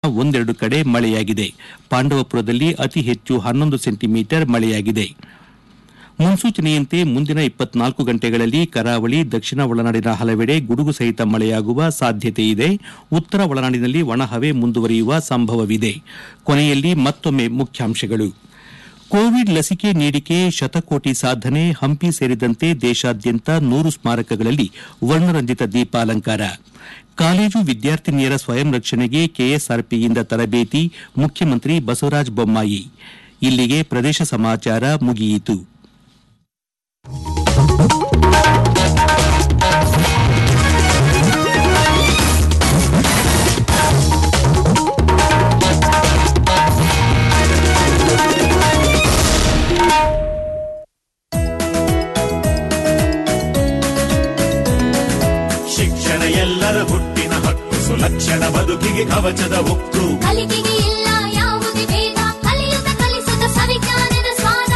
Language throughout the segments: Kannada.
ಒಂದೆರಡು ಕಡೆ ಮಳೆಯಾಗಿದೆ ಪಾಂಡವಪುರದಲ್ಲಿ ಅತಿ ಹೆಚ್ಚು ಹನ್ನೊಂದು ಸೆಂಟಿಮೀಟರ್ ಮಳೆಯಾಗಿದೆ ಮುನ್ಸೂಚನೆಯಂತೆ ಮುಂದಿನ ಇಪ್ಪತ್ನಾಲ್ಕು ಗಂಟೆಗಳಲ್ಲಿ ಕರಾವಳಿ ದಕ್ಷಿಣ ಒಳನಾಡಿನ ಹಲವೆಡೆ ಗುಡುಗು ಸಹಿತ ಮಳೆಯಾಗುವ ಸಾಧ್ಯತೆ ಇದೆ ಉತ್ತರ ಒಳನಾಡಿನಲ್ಲಿ ಒಣಹವೆ ಮುಂದುವರಿಯುವ ಸಂಭವವಿದೆ ಕೊನೆಯಲ್ಲಿ ಮತ್ತೊಮ್ಮೆ ಮುಖ್ಯಾಂಶಗಳು ಕೋವಿಡ್ ಲಸಿಕೆ ನೀಡಿಕೆ ಶತಕೋಟಿ ಸಾಧನೆ ಹಂಪಿ ಸೇರಿದಂತೆ ದೇಶಾದ್ಯಂತ ನೂರು ಸ್ಮಾರಕಗಳಲ್ಲಿ ವರ್ಣರಂಜಿತ ದೀಪಾಲಂಕಾರ ಕಾಲೇಜು ವಿದ್ಯಾರ್ಥಿನಿಯರ ಸ್ವಯಂ ರಕ್ಷಣೆಗೆ ಕೆಎಸ್ಆರ್ಪಿಯಿಂದ ತರಬೇತಿ ಮುಖ್ಯಮಂತ್ರಿ ಬಸವರಾಜ ಬೊಮ್ಮಾಯಿ ಇಲ್ಲಿಗೆ ಪ್ರದೇಶ ಸಮಾಚಾರ ಮುಗಿಯಿತು ಶಿಕ್ಷಣ ಎಲ್ಲರ ಹುಟ್ಟಿನ ಹಕ್ಕು ಸುಲಕ್ಷಣ ಬದುಕಿಗೆ ಕವಚದ ಉಕ್ಕು ಕಲಿಕೆಗೆ ಇಲ್ಲ ಯಾವುದೇ ಭೇದ ಕಲಿಯುತ್ತ ಕಲಿಸುತ್ತ ಸವಿಜ್ಞಾನದ ಸ್ವಾದ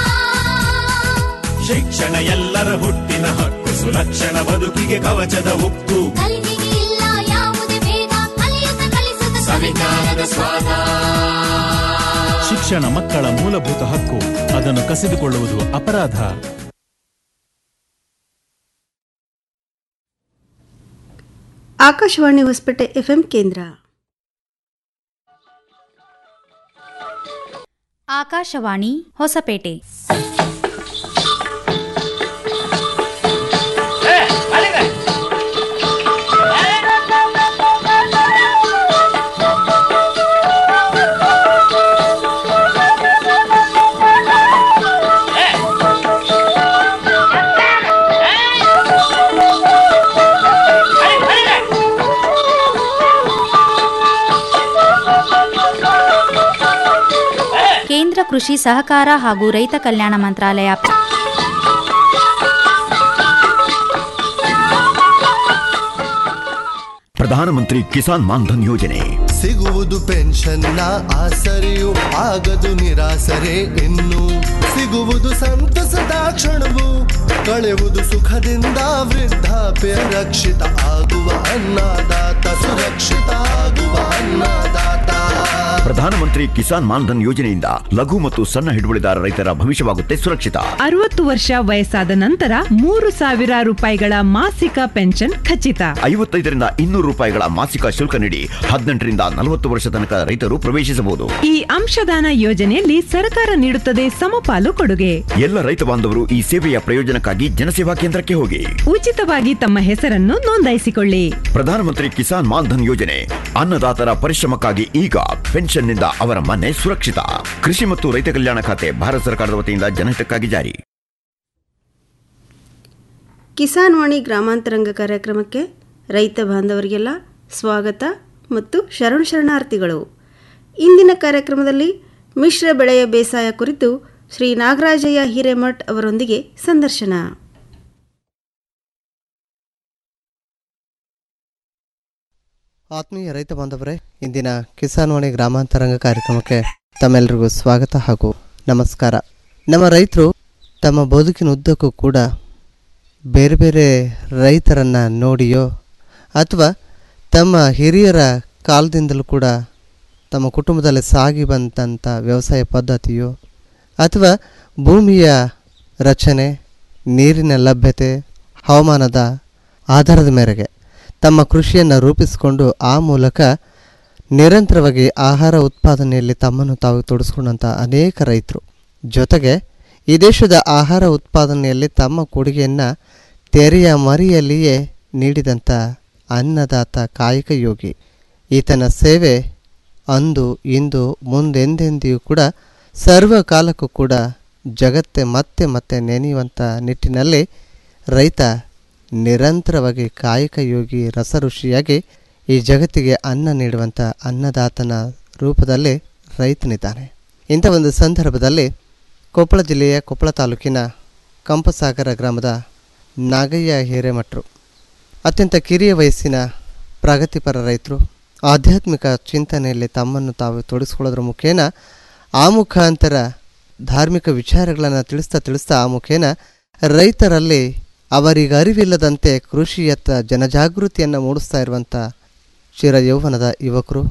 ಶಿಕ್ಷಣ ಎಲ್ಲರ ಹುಟ್ಟಿನ ಹಕ್ಕು ಸುಲಕ್ಷಣ ಬದುಕಿಗೆ ಕವಚದ ಉಕ್ಕು ಕಲಿಕೆಗೆ ಇಲ್ಲ ಯಾವುದೇ ಭೇದ ಕಲಿಯುತ್ತ ಕಲಿಸುತ್ತ ಸವಿಜ್ಞಾನದ ಸ್ವಾದ ಶಿಕ್ಷಣ ಮಕ್ಕಳ ಮೂಲಭೂತ ಹಕ್ಕು ಅದನ್ನು ಕಸಿದುಕೊಳ್ಳುವುದು ಅಪರಾಧ ಆಕಾಶವಾಣಿ ಹೊಸಪೇಟೆ ಎಫ್ಎಂ ಕೇಂದ್ರ ಆಕಾಶವಾಣಿ ಹೊಸಪೇಟೆ ಕೇಂದ್ರ ಕೃಷಿ ಸಹಕಾರ ಹಾಗೂ ರೈತ ಕಲ್ಯಾಣ ಮಂತ್ರಾಲಯ ಪ್ರಧಾನಮಂತ್ರಿ ಕಿಸಾನ್ ಮಾನ್ಧನ್ ಯೋಜನೆ ಸಿಗುವುದು ಪೆನ್ಷನ್ನ ಆಸರೆಯು ಆಗದು ನಿರಾಸರೆ ಇನ್ನು ಸಿಗುವುದು ಸಂತಸದ ಕ್ಷಣವು ಕಳೆಯುವುದು ಸುಖದಿಂದ ವೃದ್ಧಾಪ್ಯ ರಕ್ಷಿತ ಆಗುವ ಅನ್ನದಾತ ಸುರಕ್ಷಿತ ಆಗುವ ಅನ್ನದಾತ ಪ್ರಧಾನಮಂತ್ರಿ ಕಿಸಾನ್ ಮಾನ್ಧನ್ ಯೋಜನೆಯಿಂದ ಲಘು ಮತ್ತು ಸಣ್ಣ ಹಿಡುವಳಿದಾರ ರೈತರ ಭವಿಷ್ಯವಾಗುತ್ತೆ ಸುರಕ್ಷಿತ ಅರವತ್ತು ವರ್ಷ ವಯಸ್ಸಾದ ನಂತರ ಮೂರು ಸಾವಿರ ರೂಪಾಯಿಗಳ ಮಾಸಿಕ ಪೆನ್ಷನ್ ಖಚಿತ ಐವತ್ತೈದರಿಂದ ಇನ್ನೂರು ರೂಪಾಯಿಗಳ ಮಾಸಿಕ ಶುಲ್ಕ ನೀಡಿ ಹದಿನೆಂಟರಿಂದ ನಲವತ್ತು ವರ್ಷ ತನಕ ರೈತರು ಪ್ರವೇಶಿಸಬಹುದು ಈ ಅಂಶದಾನ ಯೋಜನೆಯಲ್ಲಿ ಸರ್ಕಾರ ನೀಡುತ್ತದೆ ಸಮಪಾಲು ಕೊಡುಗೆ ಎಲ್ಲ ರೈತ ಬಾಂಧವರು ಈ ಸೇವೆಯ ಪ್ರಯೋಜನಕ್ಕಾಗಿ ಜನಸೇವಾ ಕೇಂದ್ರಕ್ಕೆ ಹೋಗಿ ಉಚಿತವಾಗಿ ತಮ್ಮ ಹೆಸರನ್ನು ನೋಂದಾಯಿಸಿಕೊಳ್ಳಿ ಪ್ರಧಾನಮಂತ್ರಿ ಕಿಸಾನ್ ಮಾನ್ಧನ್ ಯೋಜನೆ ಅನ್ನದಾತರ ಪರಿಶ್ರಮಕ್ಕಾಗಿ ಈಗ ಪೆನ್ಷನ್ನಿಂದ ಅವರ ಮನೆ ಸುರಕ್ಷಿತ ಕೃಷಿ ಮತ್ತು ರೈತ ಕಲ್ಯಾಣ ಖಾತೆ ಭಾರತ ಸರ್ಕಾರದ ವತಿಯಿಂದ ಜನಹಿತಕ್ಕಾಗಿ ಜಾರಿ ಕಿಸಾನ್ ವಾಣಿ ಗ್ರಾಮಾಂತರಂಗ ಕಾರ್ಯಕ್ರಮಕ್ಕೆ ರೈತ ಬಾಂಧವರಿಗೆಲ್ಲ ಸ್ವಾಗತ ಮತ್ತು ಶರಣ ಶರಣಾರ್ಥಿಗಳು ಇಂದಿನ ಕಾರ್ಯಕ್ರಮದಲ್ಲಿ ಮಿಶ್ರ ಬೆಳೆಯ ಬೇಸಾಯ ಕುರಿತು ಶ್ರೀ ನಾಗರಾಜಯ್ಯ ಹಿರೇಮಠ್ ಅವರೊಂದಿಗೆ ಸಂದರ್ಶನ ಆತ್ಮೀಯ ರೈತ ಬಾಂಧವರೇ ಇಂದಿನ ಕಿಸಾನ್ ವಾಣಿ ಗ್ರಾಮಾಂತರಂಗ ಕಾರ್ಯಕ್ರಮಕ್ಕೆ ತಮ್ಮೆಲ್ಲರಿಗೂ ಸ್ವಾಗತ ಹಾಗೂ ನಮಸ್ಕಾರ ನಮ್ಮ ರೈತರು ತಮ್ಮ ಬದುಕಿನ ಉದ್ದಕ್ಕೂ ಕೂಡ ಬೇರೆ ಬೇರೆ ರೈತರನ್ನು ನೋಡಿಯೋ ಅಥವಾ ತಮ್ಮ ಹಿರಿಯರ ಕಾಲದಿಂದಲೂ ಕೂಡ ತಮ್ಮ ಕುಟುಂಬದಲ್ಲಿ ಸಾಗಿ ಬಂದಂಥ ವ್ಯವಸಾಯ ಪದ್ಧತಿಯೋ ಅಥವಾ ಭೂಮಿಯ ರಚನೆ ನೀರಿನ ಲಭ್ಯತೆ ಹವಾಮಾನದ ಆಧಾರದ ಮೇರೆಗೆ ತಮ್ಮ ಕೃಷಿಯನ್ನು ರೂಪಿಸಿಕೊಂಡು ಆ ಮೂಲಕ ನಿರಂತರವಾಗಿ ಆಹಾರ ಉತ್ಪಾದನೆಯಲ್ಲಿ ತಮ್ಮನ್ನು ತಾವು ತೊಡಗಿಸ್ಕೊಂಡಂಥ ಅನೇಕ ರೈತರು ಜೊತೆಗೆ ಈ ದೇಶದ ಆಹಾರ ಉತ್ಪಾದನೆಯಲ್ಲಿ ತಮ್ಮ ಕೊಡುಗೆಯನ್ನು ತೆರೆಯ ಮರಿಯಲ್ಲಿಯೇ ನೀಡಿದಂಥ ಅನ್ನದಾತ ಕಾಯಕ ಯೋಗಿ ಈತನ ಸೇವೆ ಅಂದು ಇಂದು ಮುಂದೆಂದೆಂದಿಯೂ ಕೂಡ ಸರ್ವಕಾಲಕ್ಕೂ ಕೂಡ ಜಗತ್ತೆ ಮತ್ತೆ ಮತ್ತೆ ನೆನೆಯುವಂಥ ನಿಟ್ಟಿನಲ್ಲಿ ರೈತ ನಿರಂತರವಾಗಿ ಕಾಯಕ ಯೋಗಿ ರಸಋಷಿಯಾಗಿ ಈ ಜಗತ್ತಿಗೆ ಅನ್ನ ನೀಡುವಂಥ ಅನ್ನದಾತನ ರೂಪದಲ್ಲಿ ರೈತನಿದ್ದಾನೆ ಇಂಥ ಒಂದು ಸಂದರ್ಭದಲ್ಲಿ ಕೊಪ್ಪಳ ಜಿಲ್ಲೆಯ ಕೊಪ್ಪಳ ತಾಲೂಕಿನ ಕಂಪಸಾಗರ ಗ್ರಾಮದ ನಾಗಯ್ಯ ಹಿರೇಮಠರು ಅತ್ಯಂತ ಕಿರಿಯ ವಯಸ್ಸಿನ ಪ್ರಗತಿಪರ ರೈತರು ಆಧ್ಯಾತ್ಮಿಕ ಚಿಂತನೆಯಲ್ಲಿ ತಮ್ಮನ್ನು ತಾವು ತೊಡಗಿಸ್ಕೊಳ್ಳೋದ್ರ ಮುಖೇನ ಆ ಮುಖಾಂತರ ಧಾರ್ಮಿಕ ವಿಚಾರಗಳನ್ನು ತಿಳಿಸ್ತಾ ತಿಳಿಸ್ತಾ ಆ ಮುಖೇನ ರೈತರಲ್ಲಿ ಅವರಿಗೆ ಅರಿವಿಲ್ಲದಂತೆ ಕೃಷಿಯತ್ತ ಜನಜಾಗೃತಿಯನ್ನು ಮೂಡಿಸ್ತಾ ಇರುವಂಥ ಚಿರ ಯೌವನದ ಯುವಕರು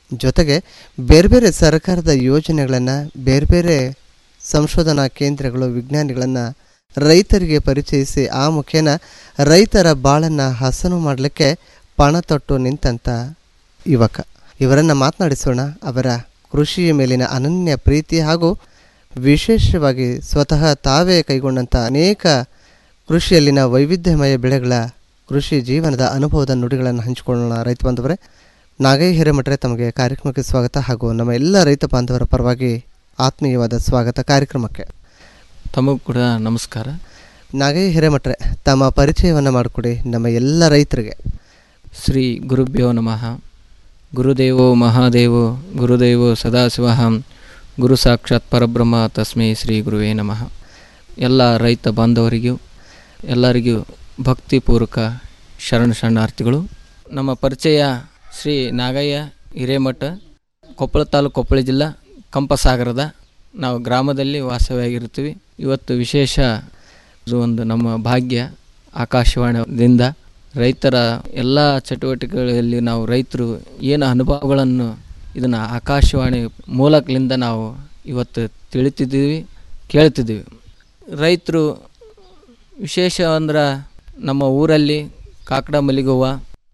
ಜೊತೆಗೆ ಬೇರೆ ಬೇರೆ ಸರ್ಕಾರದ ಯೋಜನೆಗಳನ್ನು ಬೇರೆ ಬೇರೆ ಸಂಶೋಧನಾ ಕೇಂದ್ರಗಳು ವಿಜ್ಞಾನಿಗಳನ್ನು ರೈತರಿಗೆ ಪರಿಚಯಿಸಿ ಆ ಮುಖೇನ ರೈತರ ಬಾಳನ್ನು ಹಸನು ಮಾಡಲಿಕ್ಕೆ ಪಣ ತೊಟ್ಟು ನಿಂತಂಥ ಯುವಕ ಇವರನ್ನು ಮಾತನಾಡಿಸೋಣ ಅವರ ಕೃಷಿಯ ಮೇಲಿನ ಅನನ್ಯ ಪ್ರೀತಿ ಹಾಗೂ ವಿಶೇಷವಾಗಿ ಸ್ವತಃ ತಾವೇ ಕೈಗೊಂಡಂಥ ಅನೇಕ ಕೃಷಿಯಲ್ಲಿನ ವೈವಿಧ್ಯಮಯ ಬೆಳೆಗಳ ಕೃಷಿ ಜೀವನದ ಅನುಭವದ ನುಡಿಗಳನ್ನು ಹಂಚಿಕೊಳ್ಳೋಣ ರೈತ ಬಾಂಧವರೇ ನಾಗೈ ಹಿರೇಮಠರೆ ತಮಗೆ ಕಾರ್ಯಕ್ರಮಕ್ಕೆ ಸ್ವಾಗತ ಹಾಗೂ ನಮ್ಮ ಎಲ್ಲ ರೈತ ಬಾಂಧವರ ಪರವಾಗಿ ಆತ್ಮೀಯವಾದ ಸ್ವಾಗತ ಕಾರ್ಯಕ್ರಮಕ್ಕೆ ತಮಗೂ ಕೂಡ ನಮಸ್ಕಾರ ನಾಗೈ ಹಿರೇಮಠರೆ ತಮ್ಮ ಪರಿಚಯವನ್ನು ಮಾಡಿಕೊಡಿ ನಮ್ಮ ಎಲ್ಲ ರೈತರಿಗೆ ಶ್ರೀ ಗುರುಭ್ಯೋ ನಮಃ ಗುರುದೇವೋ ಮಹಾದೇವೋ ಗುರುದೇವೋ ಸದಾಶಿವಹಂ ಗುರು ಸಾಕ್ಷಾತ್ ಪರಬ್ರಹ್ಮ ತಸ್ಮೈ ಶ್ರೀ ಗುರುವೇ ನಮಃ ಎಲ್ಲ ರೈತ ಬಾಂಧವರಿಗೂ ಎಲ್ಲರಿಗೂ ಭಕ್ತಿಪೂರ್ವಕ ಶರಣ ಶರಣಾರ್ಥಿಗಳು ನಮ್ಮ ಪರಿಚಯ ಶ್ರೀ ನಾಗಯ್ಯ ಹಿರೇಮಠ ಕೊಪ್ಪಳ ತಾಲೂಕು ಕೊಪ್ಪಳ ಜಿಲ್ಲಾ ಕಂಪಸಾಗರದ ನಾವು ಗ್ರಾಮದಲ್ಲಿ ವಾಸವಾಗಿರ್ತೀವಿ ಇವತ್ತು ವಿಶೇಷ ಇದು ಒಂದು ನಮ್ಮ ಭಾಗ್ಯ ಆಕಾಶವಾಣಿಯಿಂದ ರೈತರ ಎಲ್ಲ ಚಟುವಟಿಕೆಗಳಲ್ಲಿ ನಾವು ರೈತರು ಏನು ಅನುಭವಗಳನ್ನು ಇದನ್ನು ಆಕಾಶವಾಣಿ ಮೂಲಕಲಿಂದ ನಾವು ಇವತ್ತು ತಿಳಿತಿದ್ದೀವಿ ಕೇಳ್ತಿದ್ದೀವಿ ರೈತರು ವಿಶೇಷ ಅಂದ್ರೆ ನಮ್ಮ ಊರಲ್ಲಿ ಕಾಕಡ ಮಲ್ಲಿಗೆ ಹೂವು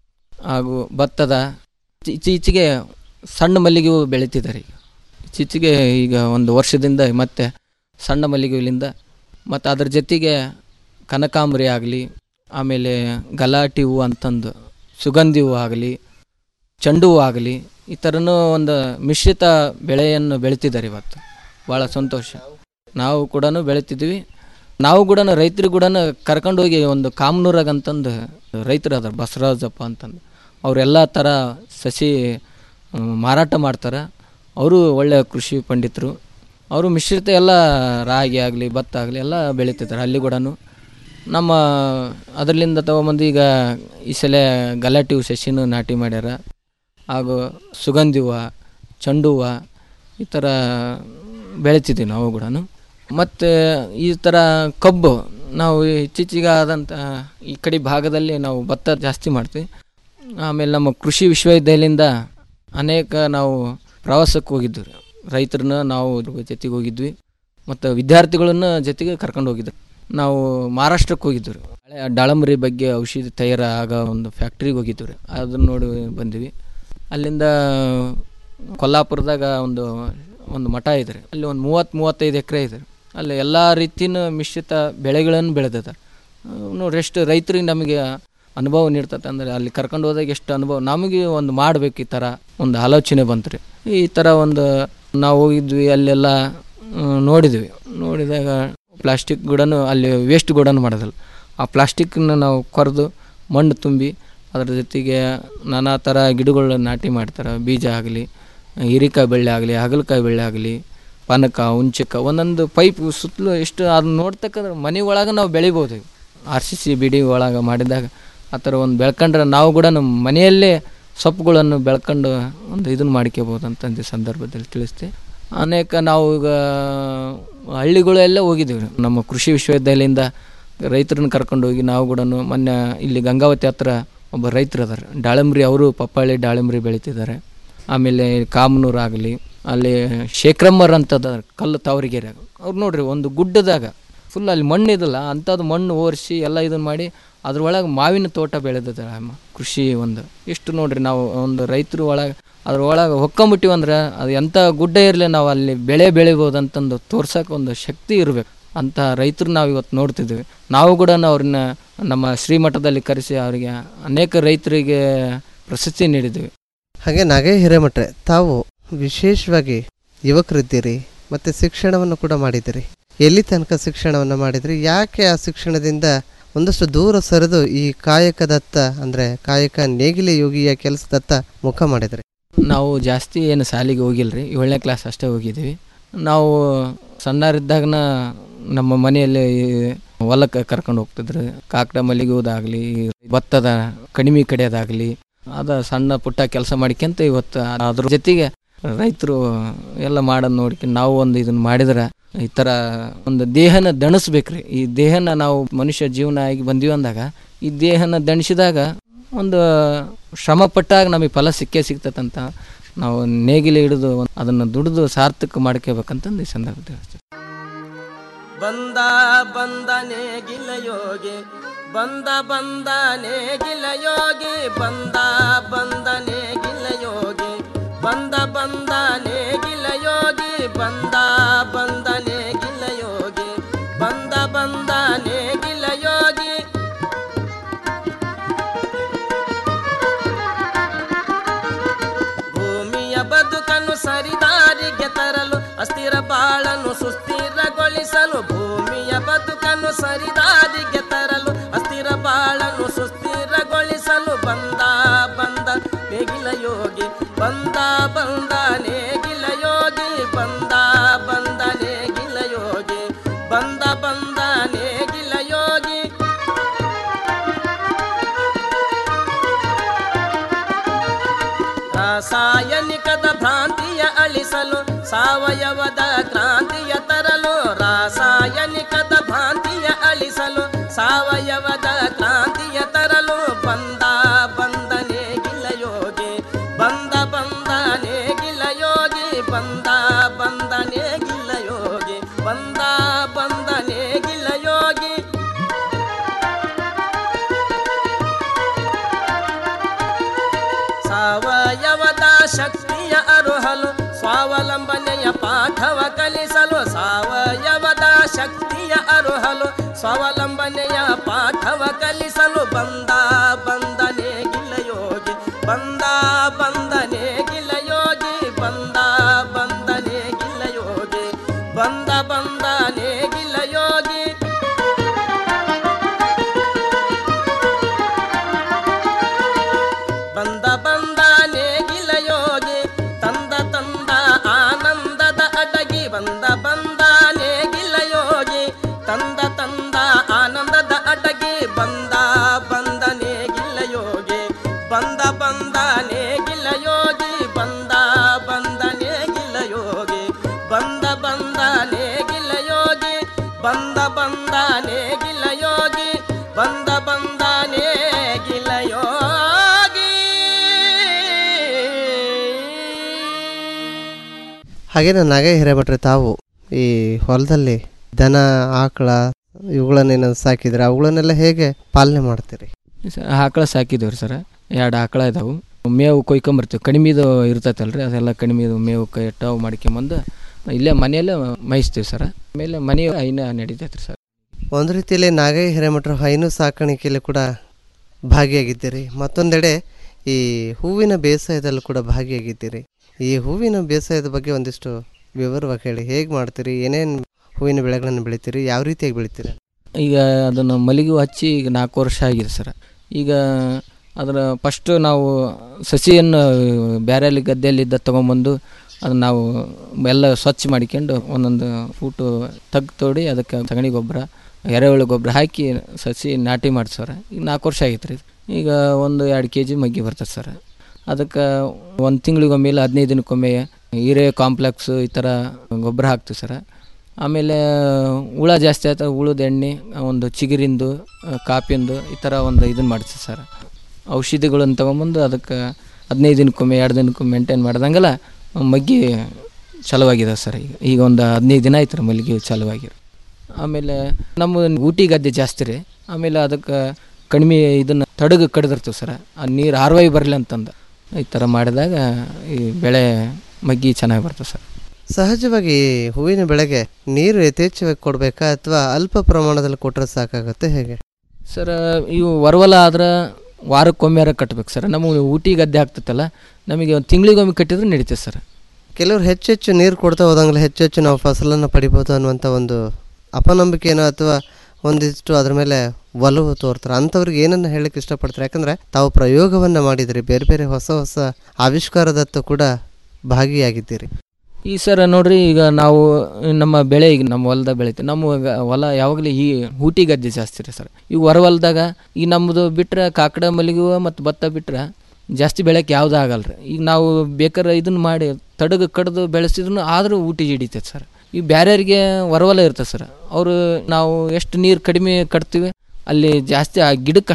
ಹಾಗೂ ಭತ್ತದ ಇತ್ತೀಚೆಗೆ ಸಣ್ಣ ಮಲ್ಲಿಗೆ ಹೂವು ಬೆಳೀತಿದ್ದಾರೆ ಈಗ ಇತ್ತೀಚೆಗೆ ಈಗ ಒಂದು ವರ್ಷದಿಂದ ಮತ್ತೆ ಸಣ್ಣ ಮಲ್ಲಿಗೆ ಹೂವಿನಿಂದ ಮತ್ತು ಅದ್ರ ಜೊತೆಗೆ ಕನಕಾಂಬರಿ ಆಗಲಿ ಆಮೇಲೆ ಗಲಾಟಿ ಹೂವು ಅಂತಂದು ಸುಗಂಧಿ ಹೂವು ಆಗಲಿ ಚೆಂಡು ಹೂವು ಆಗಲಿ ಈ ಥರನೂ ಒಂದು ಮಿಶ್ರಿತ ಬೆಳೆಯನ್ನು ಬೆಳೀತಿದ್ದಾರೆ ಇವತ್ತು ಭಾಳ ಸಂತೋಷ ನಾವು ಕೂಡ ಬೆಳೀತಿದ್ವಿ ನಾವು ಕೂಡ ರೈತರು ಕೂಡ ಕರ್ಕೊಂಡೋಗಿ ಒಂದು ಕಾಮನೂರಾಗ ಅಂತಂದು ರೈತರು ಅದಾರ ಬಸವರಾಜಪ್ಪ ಅಂತಂದು ಅವರೆಲ್ಲ ಥರ ಸಸಿ ಮ್, ಮಾರಾಟ ಮಾಡ್ತಾರೆ ಅವರು ಒಳ್ಳೆಯ ಕೃಷಿ ಪಂಡಿತರು ಅವರು ಮಿಶ್ರಿತ ಎಲ್ಲ ರಾಗಿ ಆಗಲಿ ಭತ್ತ ಆಗಲಿ ಎಲ್ಲ ಬೆಳೀತಿದ್ದಾರೆ ಅಲ್ಲಿ ಕೂಡ ನಮ್ಮ ಅದರಲ್ಲಿಂದ ತೊಗೊಂಬಂದು ಈಗ ಈ ಸಲ ಗಲಾಟಿ ಹೂ ಸಸಿನೂ ನಾಟಿ ಮಾಡ್ಯಾರ ಹಾಗೂ ಸುಗಂಧಿ ಹೂವು ಚೆಂಡು ಹೂವು ಈ ಥರ ಬೆಳಿತಿದ್ದೀವಿ ನಾವು ಕೂಡ ಮತ್ತು ಈ ಥರ ಕಬ್ಬು ನಾವು ಇತ್ತೀಚೆಗೆ ಆದಂಥ ಈ ಕಡೆ ಭಾಗದಲ್ಲಿ ನಾವು ಭತ್ತ ಜಾಸ್ತಿ ಮಾಡ್ತೀವಿ ಆಮೇಲೆ ನಮ್ಮ ಕೃಷಿ ವಿಶ್ವವಿದ್ಯಾಲಯದಿಂದ ಅನೇಕ ನಾವು ಪ್ರವಾಸಕ್ಕೆ ಹೋಗಿದ್ವಿ ರೈತರನ್ನ ನಾವು ಜೊತೆಗೆ ಹೋಗಿದ್ವಿ ಮತ್ತು ವಿದ್ಯಾರ್ಥಿಗಳನ್ನ ಜೊತೆಗೆ ಕರ್ಕೊಂಡು ಹೋಗಿದ್ರು ನಾವು ಮಹಾರಾಷ್ಟ್ರಕ್ಕೆ ಹೋಗಿದ್ವಿ ಹಳೆ ದಾಳಂಬರಿ ಬಗ್ಗೆ ಔಷಧಿ ತಯಾರ ಆಗೋ ಒಂದು ಫ್ಯಾಕ್ಟ್ರಿಗೆ ಹೋಗಿದ್ವಿ ರೀ ಅದನ್ನು ನೋಡಿ ಬಂದ್ವಿ ಅಲ್ಲಿಂದ ಕೊಲ್ಲಾಪುರದಾಗ ಒಂದು ಒಂದು ಮಠ ಇದೆ ರೀ ಅಲ್ಲಿ ಒಂದು ಮೂವತ್ತು ಮೂವತ್ತೈದು ಎಕರೆ ಇದೆ ರೀ ಅಲ್ಲಿ ಎಲ್ಲ ರೀತಿನ ಮಿಶ್ರಿತ ಬೆಳೆಗಳನ್ನು ಬೆಳೆದಿದ್ದಾರೆ ನೋಡ್ರಿ ಎಷ್ಟು ರೈತರಿಗೆ ನಮಗೆ ಅನುಭವ ನೀಡ್ತದೆ ಅಂದರೆ ಅಲ್ಲಿ ಕರ್ಕೊಂಡು ಹೋದಾಗ ಎಷ್ಟು ಅನುಭವ ನಮಗೆ ಒಂದು ಮಾಡ್ಬೇಕು ಈ ಥರ ಒಂದು ಆಲೋಚನೆ ಬಂತು ರೀ ಈ ಥರ ಒಂದು ನಾವು ಹೋಗಿದ್ವಿ ಅಲ್ಲೆಲ್ಲ ಮ್, ನೋಡಿದ್ವಿ ನೋಡಿದಾಗ ಪ್ಲಾಸ್ಟಿಕ್ ಗುಡನು ಅಲ್ಲಿ ವೇಸ್ಟ್ ಗುಡನು ಮಾಡೋದಿಲ್ಲ ಆ ಪ್ಲಾಸ್ಟಿಕ್ಕನ್ನ ನಾವು ಕೊರೆದು ಮಣ್ಣು ತುಂಬಿ ಅದರ ಜೊತೆಗೆ ನಾನಾ ಥರ ಗಿಡಗಳನ್ನ ನಾಟಿ ಮಾಡ್ತಾರೆ ಬೀಜ ಆಗಲಿ ಹೀರಿಕಾಯಿ ಬೆಳ್ಳೆ ಆಗಲಿ ಹಾಗಲಕಾಯಿ ಬೆಳ್ಳೆ ಆಗಲಿ ಪಾನಕ ಹುಂಚಕ ಒಂದೊಂದು ಪೈಪ್ ಸುತ್ತಲೂ ಎಷ್ಟು ಅದನ್ನ ನೋಡ್ತಕ್ಕಂದ್ರೆ ಮನೆ ಒಳಗೆ ನಾವು ಬೆಳಿಬೋದು ಆರ್ ಸಿ ಸಿ ಬಿಡಿ ಒಳಗೆ ಮಾಡಿದಾಗ ಆ ಥರ ಒಂದು ಬೆಳ್ಕೊಂಡ್ರೆ ನಾವು ಕೂಡ ನಮ್ಮ ಮನೆಯಲ್ಲೇ ಸೊಪ್ಪುಗಳನ್ನು ಬೆಳ್ಕೊಂಡು ಒಂದು ಇದನ್ನು ಮಾಡ್ಕೋಬೋದು ಅಂತಂದು ಈ ಸಂದರ್ಭದಲ್ಲಿ ತಿಳಿಸ್ತೆ ಅನೇಕ ನಾವು ಈಗ ಹಳ್ಳಿಗಳೆಲ್ಲ ಹೋಗಿದ್ದೀವಿ ರೀ. ನಮ್ಮ ಕೃಷಿ ವಿಶ್ವವಿದ್ಯಾಲಯದಿಂದ ರೈತರನ್ನ ಕರ್ಕೊಂಡು ಹೋಗಿ ನಾವು ಕೂಡ ಮೊನ್ನೆ ಇಲ್ಲಿ ಗಂಗಾವತಿ ಹತ್ರ ಒಬ್ಬ ರೈತರು ಅದಾರೆ ದಾಳಿಂಬ್ರಿ ಅವರು ಪಪ್ಪಾಳಿ ದಾಳಿಂಬ್ರಿ ಬೆಳೀತಿದ್ದಾರೆ ಆಮೇಲೆ ಕಾಮನೂರು ಆಗಲಿ ಅಲ್ಲಿ ಶೇಖರಮ್ಮರ್ ಅಂತದ ಕಲ್ಲು ತಾವರಿಗೆರೆ ಅವ್ರು ನೋಡ್ರಿ ಒಂದು ಗುಡ್ಡದಾಗ ಫುಲ್ ಅಲ್ಲಿ ಮಣ್ಣು ಇದಲ್ಲ ಅಂಥದ್ದು ಮಣ್ಣು ಓರಿಸಿ ಎಲ್ಲ ಇದನ್ನು ಮಾಡಿ ಅದ್ರೊಳಗೆ ಮಾವಿನ ತೋಟ ಬೆಳೆದಿದ್ದಾರೆ ಅಮ್ಮ ಕೃಷಿ ಒಂದು ಎಷ್ಟು ನೋಡ್ರಿ ನಾವು ಒಂದು ರೈತರು ಒಳಗೆ ಅದ್ರೊಳಗೆ ಹೊಕ್ಕೊಂಬಿಟ್ಟಿವಂದ್ರೆ ಅದು ಎಂಥ ಗುಡ್ಡ ಇರಲಿ ನಾವು ಅಲ್ಲಿ ಬೆಳೆ ಬೆಳಿಬೋದು ಅಂತಂದು ತೋರ್ಸೋಕೆ ಒಂದು ಶಕ್ತಿ ಇರಬೇಕು ಅಂಥ ರೈತರು ನಾವು ಇವತ್ತು ನೋಡ್ತಿದ್ದೀವಿ ನಾವು ಕೂಡ ಅವ್ರನ್ನ ನಮ್ಮ ಶ್ರೀಮಠದಲ್ಲಿ ಕರೆಸಿ ಅವರಿಗೆ ಅನೇಕ ರೈತರಿಗೆ ಪ್ರಶಸ್ತಿ ನೀಡಿದ್ದೀವಿ ಹಾಗೆ ನಾಗೇ ಹಿರೇಮಠರೆ ತಾವು ವಿಶೇಷವಾಗಿ ಯುವಕರಿದ್ದೀರಿ ಮತ್ತು ಶಿಕ್ಷಣವನ್ನು ಕೂಡ ಮಾಡಿದ್ದೀರಿ ಎಲ್ಲಿ ತನಕ ಶಿಕ್ಷಣವನ್ನು ಮಾಡಿದ್ರಿ ಯಾಕೆ ಆ ಶಿಕ್ಷಣದಿಂದ ಒಂದಷ್ಟು ದೂರ ಸರಿದು ಈ ಕಾಯಕದತ್ತ ಅಂದರೆ ಕಾಯಕ ನೇಗಿಲೆ ಯೋಗಿಯ ಕೆಲಸದತ್ತ ಮುಖ ಮಾಡಿದ್ರಿ ನಾವು ಜಾಸ್ತಿ ಏನು ಶಾಲೆಗೆ ಹೋಗಿಲ್ಲ ರೀ ಏಳನೇ ಕ್ಲಾಸ್ ಅಷ್ಟೇ ಹೋಗಿದ್ದೀವಿ ನಾವು ಸಣ್ಣರಿದ್ದಾಗನ ನಮ್ಮ ಮನೆಯಲ್ಲಿ ಹೊಲಕ್ಕೆ ಕರ್ಕೊಂಡು ಹೋಗ್ತಿದ್ರು ಕಾಕಡ ಮಲ್ಲಿಗೆ ಹೂದಾಗಲಿ ಭತ್ತದ ಕಡಿಮೆ ಕಡಿಯೋದಾಗಲಿ ಅದ ಸಣ್ಣ ಪುಟ್ಟ ಕೆಲಸ ಮಾಡ್ಕೊಂತ ಇವತ್ತು ಅದ್ರ ಜೊತೆಗೆ ರೈತರು ಎಲ್ಲ ಮಾಡೋದು ನೋಡ್ಕೊಂಡು ನಾವು ಒಂದು ಇದನ್ನು ಮಾಡಿದ್ರೆ ಈ ಥರ ಒಂದು ದೇಹನ ದಣಿಸ್ಬೇಕ್ರಿ ಈ ದೇಹನ ನಾವು ಮನುಷ್ಯ ಜೀವನ ಆಗಿ ಬಂದೀವಿ ಅಂದಾಗ ಈ ದೇಹನ ದಣಿಸಿದಾಗ ಒಂದು ಶ್ರಮ ಪಟ್ಟಾಗ ನಮಗೆ ಫಲ ಸಿಕ್ಕೇ ಸಿಗ್ತದಂತ ನಾವು ನೇಗಿಲು ಹಿಡಿದು ಅದನ್ನು ದುಡಿದು ಸಾರ್ಥಕ ಮಾಡ್ಕೋಬೇಕಂತಂದು ಈ ಸಂದರ್ಭದಲ್ಲಿ ಹೇಳ್ತೀನಿ. ಬಂದ ಬಂದನೆ ಗಿಲ ಯೋಗಿ ಬಂದ ಬಂದನೆ ಗಿಲ ಯೋಗಿ ಬಂದ ಬಂದನೆ ಗಿಲ ಯೋಗಿ ಬಂದ ಬಂದನೆ ಗಿಲ ಯೋಗಿ ಬಂದ ಬಂದನೆ ಗಿಲ ಯೋಗಿ ಬಂದ ಬಂದನೆ ಗಿಲ ಯೋಗಿ ಭೂಮಿಯ ಬದುಕನ್ನು ಸರಿದಾರಿಗೆ ತರಲು ಅಸ್ಥಿರ ಬಾಳನ್ನು ಸುಸ್ಥಿರಗೊಳಿಸಲು ಭೂಮಿಯ ಬದುಕನ್ನು ಸರಿದಾರಿಗೆ ತರಲು ಅಸ್ಥಿರ ಬಾಳನ್ನು ಸುಸ್ಥಿರಗೊಳಿಸಲು ಬಂದ ಬಂದ ನೇಗಿಲ ಯೋಗಿ ಬಂದ ಬಂದ ನೇಗಿಲ ಯೋಗಿ ಬಂದ ಬಂದ ನೇಗಿಲ ಯೋಗಿ ಬಂದ ಬಂದ ನೇಗಿಲ ಯೋಗಿ ರಾಸಾಯನಿಕದ ಭ್ರಾಂತಿಯ ಅಳಿಸಲು ಸಾವಯವದ ಕ್ರಾಂತಿಯ ತರಲು ರಾಸಾಯನಿಕದ ಭ್ರಾಂತಿಯ ಅಳಿಸಲು ಸಾವಯವದ ಕ್ರಾಂತಿಯ ತರಲು ಬಂದ ಬಂದನೆ ಗಿಲ ಯೋಗಿ ಬಂದ ಬಂದನೆ ಗಿಲ ಯೋಗಿ ಬಂದ ಬಂದನೆ ಗಿಲ ಯೋಗಿ ಬಂದ ಬಂದನೆ ಗಿಲ ಯೋಗಿ ಸಾವಯವದ ಶಕ್ತಿಯ ಅರುಹಲು ಸ್ವಾವಲಂಬನೆಯ ಪಾಠವ ಕಲಿಸಲು ಸಾವಯವದ ಶಕ್ತಿಯ ಅರುಹಲು ಸ್ವಾವಲಂಬನೆಯ ಪಾಠವ ಕಲಿಸಲು ಬಂದ ಬಂದನೆ ಗಿಲ ಯೋಗಿ ಬಂದ ಬಂದನೆ ಗಿಲ ಯೋಗಿ ಬಂದ ಬಂದನೆ ಗಿಲ ಯೋಗಿ ಬಂದ ಬಂದನೆ ಗಿಲ ಯೋಗಿ ಬಂದ ಬಂದ ನೇಗಿಲ ಯೋಗಿ ತಂದ ತಂದ ಆನಂದದ ಅಡಗಿ ಬಂದ ಬಂದ ನೇಗಿಲ ಯೋಗಿ ತಂದ ತಂದ ಆನಂದದ ಅಡಗಿ ಬಂದ ಬಂದ ನೇಗಿಲ ಯೋಗಿ ಬಂದ ಬಂದ ನೇಗಿಲ ಯೋಗಿ ಬಂದ ಬಂದ ನೇಗಿಲ ಯೋಗಿ ಬಂದ ಬಂದ ನೇಗಿಲ ಯೋಗಿ ಬಂದ ಬಂದ ನೇಗಿಲ ಯೋಗಿ ಬಂದ ಬಂದ ನೇಗಿಲ ಯೋಗಿ ಹಾಗೇನೆ ನಾಗೇ ಹಿರೇಮಠ್ರೆ ತಾವು ಈ ಹೊಲದಲ್ಲಿ ದನ ಆಕಳ ಇವುಗಳನ್ನೇನು ಸಾಕಿದ್ರೆ ಅವುಗಳನ್ನೆಲ್ಲ ಹೇಗೆ ಪಾಲನೆ ಮಾಡ್ತೀರಿ ಸ- ಆಕಳ ಸಾಕಿದ್ದೇವ್ರಿ ಸರ್ ಎರಡು ಆಕಳ ಇದಾವು ಮೇವು ಕೊಯ್ಕೊಂಬರ್ತೀವಿ ಕಡಿಮೆದು ಇರ್ತೈತಲ್ರಿ ಅದೆಲ್ಲ ಕಡಿಮೆದು ಮೇವು ಕೈ ಟಾವ್ ಮಾಡ್ಕೊಂಬಂದು ಇಲ್ಲೇ ಮನೆಯಲ್ಲೇ ಮೇಯಿಸ್ತೀವಿ ಸರ್ ಆಮೇಲೆ ಮನೆ ಐನ ನಡೀತೈತ್ರಿ ಸರ್ ಒಂದು ರೀತಿಯಲ್ಲಿ ನಾಗೈ ಹಿರೇಮಠರು ಹೈನು ಸಾಕಾಣಿಕೆಯಲ್ಲಿ ಕೂಡ ಭಾಗಿಯಾಗಿದ್ದೀರಿ ಮತ್ತೊಂದೆಡೆ ಈ ಹೂವಿನ ಬೇಸಾಯದಲ್ಲೂ ಕೂಡ ಭಾಗಿಯಾಗಿದ್ದೀರಿ ಈ ಹೂವಿನ ಬೇಸಾಯದ ಬಗ್ಗೆ ಒಂದಿಷ್ಟು ವಿವರವಾಗಿ ಹೇಳಿ ಹೇಗೆ ಮಾಡ್ತೀರಿ ಏನೇನು ಹೂವಿನ ಬೆಳೆಗಳನ್ನು ಬೆಳಿತೀರಿ ಯಾವ ರೀತಿಯಾಗಿ ಬೆಳಿತೀರಿ ಈಗ ಅದನ್ನು ಮಲ್ಲಿಗೆ ಹೂ ಹಚ್ಚಿ ಈಗ ನಾಲ್ಕು ವರ್ಷ ಆಗಿದೆ ಸರ್ ಈಗ ಅದರ ಫಸ್ಟು ನಾವು ಸಸಿಯನ್ನು ಬೇರೆಯಲ್ಲಿ ಗದ್ದೆಯಲ್ಲಿದ್ದ ತೊಗೊಂಬಂದು ಅದನ್ನು ನಾವು ಎಲ್ಲ ಸ್ವಚ್ಛ ಮಾಡಿಕೊಂಡು ಒಂದೊಂದು ಫೂಟು ತಗ್ಗು ತೋಡಿ ಅದಕ್ಕೆ ಸಗಣಿ ಗೊಬ್ಬರ ಎರೆಹುಳು ಗೊಬ್ಬರ ಹಾಕಿ ಸಸಿ ನಾಟಿ ಮಾಡಿ ಸರ್ ಈಗ ನಾಲ್ಕು ವರ್ಷ ಆಗೈತೆ ರೀ ಈಗ ಒಂದು ಎರಡು ಕೆ ಜಿ ಮಗ್ಗಿ ಬರ್ತದೆ ಸರ್ ಅದಕ್ಕೆ ಒಂದು ತಿಂಗಳಿಗೊಮ್ಮೆ ಇಲ್ಲ ಹದಿನೈದು ದಿನಕ್ಕೊಮ್ಮೆ ಹೀರೆ ಕಾಂಪ್ಲೆಕ್ಸು ಈ ಥರ ಗೊಬ್ಬರ ಹಾಕ್ತೀವಿ ಸರ್ ಆಮೇಲೆ ಹುಳ ಜಾಸ್ತಿ ಆಯ್ತು ಹುಳದ ಎಣ್ಣೆ ಒಂದು ಚಿಗುರಿಂದು ಆ, ಕಾಪಿಂದು ಈ ಥರ ಒಂದು ಇದನ್ನು ಮಾಡ್ತೀವಿ ಸರ್ ಔಷಧಿಗಳನ್ನು ತೊಗೊಂಬಂದು ಅದಕ್ಕೆ ಹದಿನೈದು ದಿನಕ್ಕೊಮ್ಮೆ ಎರಡು ದಿನಕ್ಕೊಮ್ಮೆ ಮೇಂಟೈನ್ ಮಾಡ್ದಂಗೆಲ್ಲ ಮಗ್ಗಿ ಚಲುವಾಗಿದೆ ಸರ್ ಈಗ ಈಗ ಒಂದು ಹದಿನೈದು ದಿನ ಆಯ್ತು ರೀ ಮಲ್ಲಿಗೆ ಚಲುವಾಗಿರೋ ಆಮೇಲೆ ನಮ್ಮ ಊಟಿ ಗದ್ದೆ ಜಾಸ್ತಿ ರೀ ಆಮೇಲೆ ಅದಕ್ಕೆ ಕಡಿಮೆ ಇದನ್ನು ತಡಗು ಕಡ್ದಿರ್ತೀವಿ ಸರ್ ಆ ನೀರು ಹಾರ್ವಾಯಿ ಬರಲಿ ಅಂತಂದು ಈ ಥರ ಮಾಡಿದಾಗ ಈ ಬೆಳೆ ಮಗ್ಗಿ ಚೆನ್ನಾಗಿ ಬರ್ತದೆ ಸರ್ ಸಹಜವಾಗಿ ಹೂವಿನ ಬೆಳೆಗೆ ನೀರು ಯಥೇಚ್ಛವಾಗಿ ಕೊಡಬೇಕಾ ಅಥವಾ ಅಲ್ಪ ಪ್ರಮಾಣದಲ್ಲಿ ಕೊಟ್ಟರೆ ಸಾಕಾಗುತ್ತೆ ಹೇಗೆ ಸರ್ ಇವು ವರವಲ ಆದ್ರೆ ವಾರಕ್ಕೊಮ್ಮೆರ ಕಟ್ಬೇಕು ಸರ್ ನಮಗೆ ಊಟಿ ಗದ್ದೆ ಆಗ್ತೈತಲ್ಲ ನಮಗೆ ಒಂದು ತಿಂಗಳಿಗೊಮ್ಮೆ ಕಟ್ಟಿದ್ರೆ ನಡೀತದೆ ಸರ್ ಕೆಲವರು ಹೆಚ್ಚು ಹೆಚ್ಚು ನೀರು ಕೊಡ್ತಾ ಹೋದಂಗೆಲ್ಲ ಹೆಚ್ಚು ಹೆಚ್ಚು ನಾವು ಫಸಲನ್ನು ಪಡಿಬೋದು ಅನ್ನುವಂಥ ಒಂದು ಅಪನಂಬಿಕೆನೋ ಅಥವಾ ಒಂದಿಷ್ಟು ಅದ್ರ ಮೇಲೆ ಒಲವು ತೋರ್ತಾರೆ ಅಂಥವ್ರಿಗೆ ಏನನ್ನು ಹೇಳಕ್ಕೆ ಇಷ್ಟಪಡ್ತಾರೆ ಯಾಕಂದರೆ ತಾವು ಪ್ರಯೋಗವನ್ನು ಮಾಡಿದಿರಿ ಬೇರೆ ಬೇರೆ ಹೊಸ ಹೊಸ ಆವಿಷ್ಕಾರದತ್ತ ಕೂಡ ಭಾಗಿಯಾಗಿದ್ದೀರಿ ಈ ಸರ್ ನೋಡ್ರಿ ಈಗ ನಾವು ನಮ್ಮ ಬೆಳೆ ಈಗ ನಮ್ಮ ಹೊಲದಾಗ ಬೆಳಿತೀವಿ ನಮ್ಮ ಗ- ಹೊಲ ಯಾವಾಗಲೂ ಈ ಊಟಿ ಗದ್ದೆ ಜಾಸ್ತಿ ರೀ ಸರ್ ಈಗ ಹೊರ ಹೊಲದಾಗ ಈಗ ನಮ್ಮದು ಬಿಟ್ರೆ ಕಾಕಡ ಮಲ್ಲಿಗೆ ಹೂವು ಮತ್ತು ಭತ್ತ ಬಿಟ್ರೆ ಜಾಸ್ತಿ ಬೆಳೆಯೋಕೆ ಯಾವುದೂ ಆಗಲ್ಲ ರೀ ಈಗ ನಾವು ಬೇಕಾದ್ರೆ ಇದನ್ನು ಮಾಡಿ ತಡಗ ಕಡ್ದು ಬೆಳೆಸಿದ್ರು ಆದರೂ ಊಟಿ ಹಿಡಿತೈತೆ ಸರ್ ಈಗ ಬ್ಯಾರ್ಯಾರಿಗೆ ಹೊರವಲ ಇರ್ತದೆ ಸರ್ ಅವರು ನಾವು ಎಷ್ಟು ನೀರು ಕಡಿಮೆ ಕಟ್ತೀವಿ ಅಲ್ಲಿ ಜಾಸ್ತಿ ಆ ಗಿಡಕ್ಕೆ ಅಷ್ಟೇ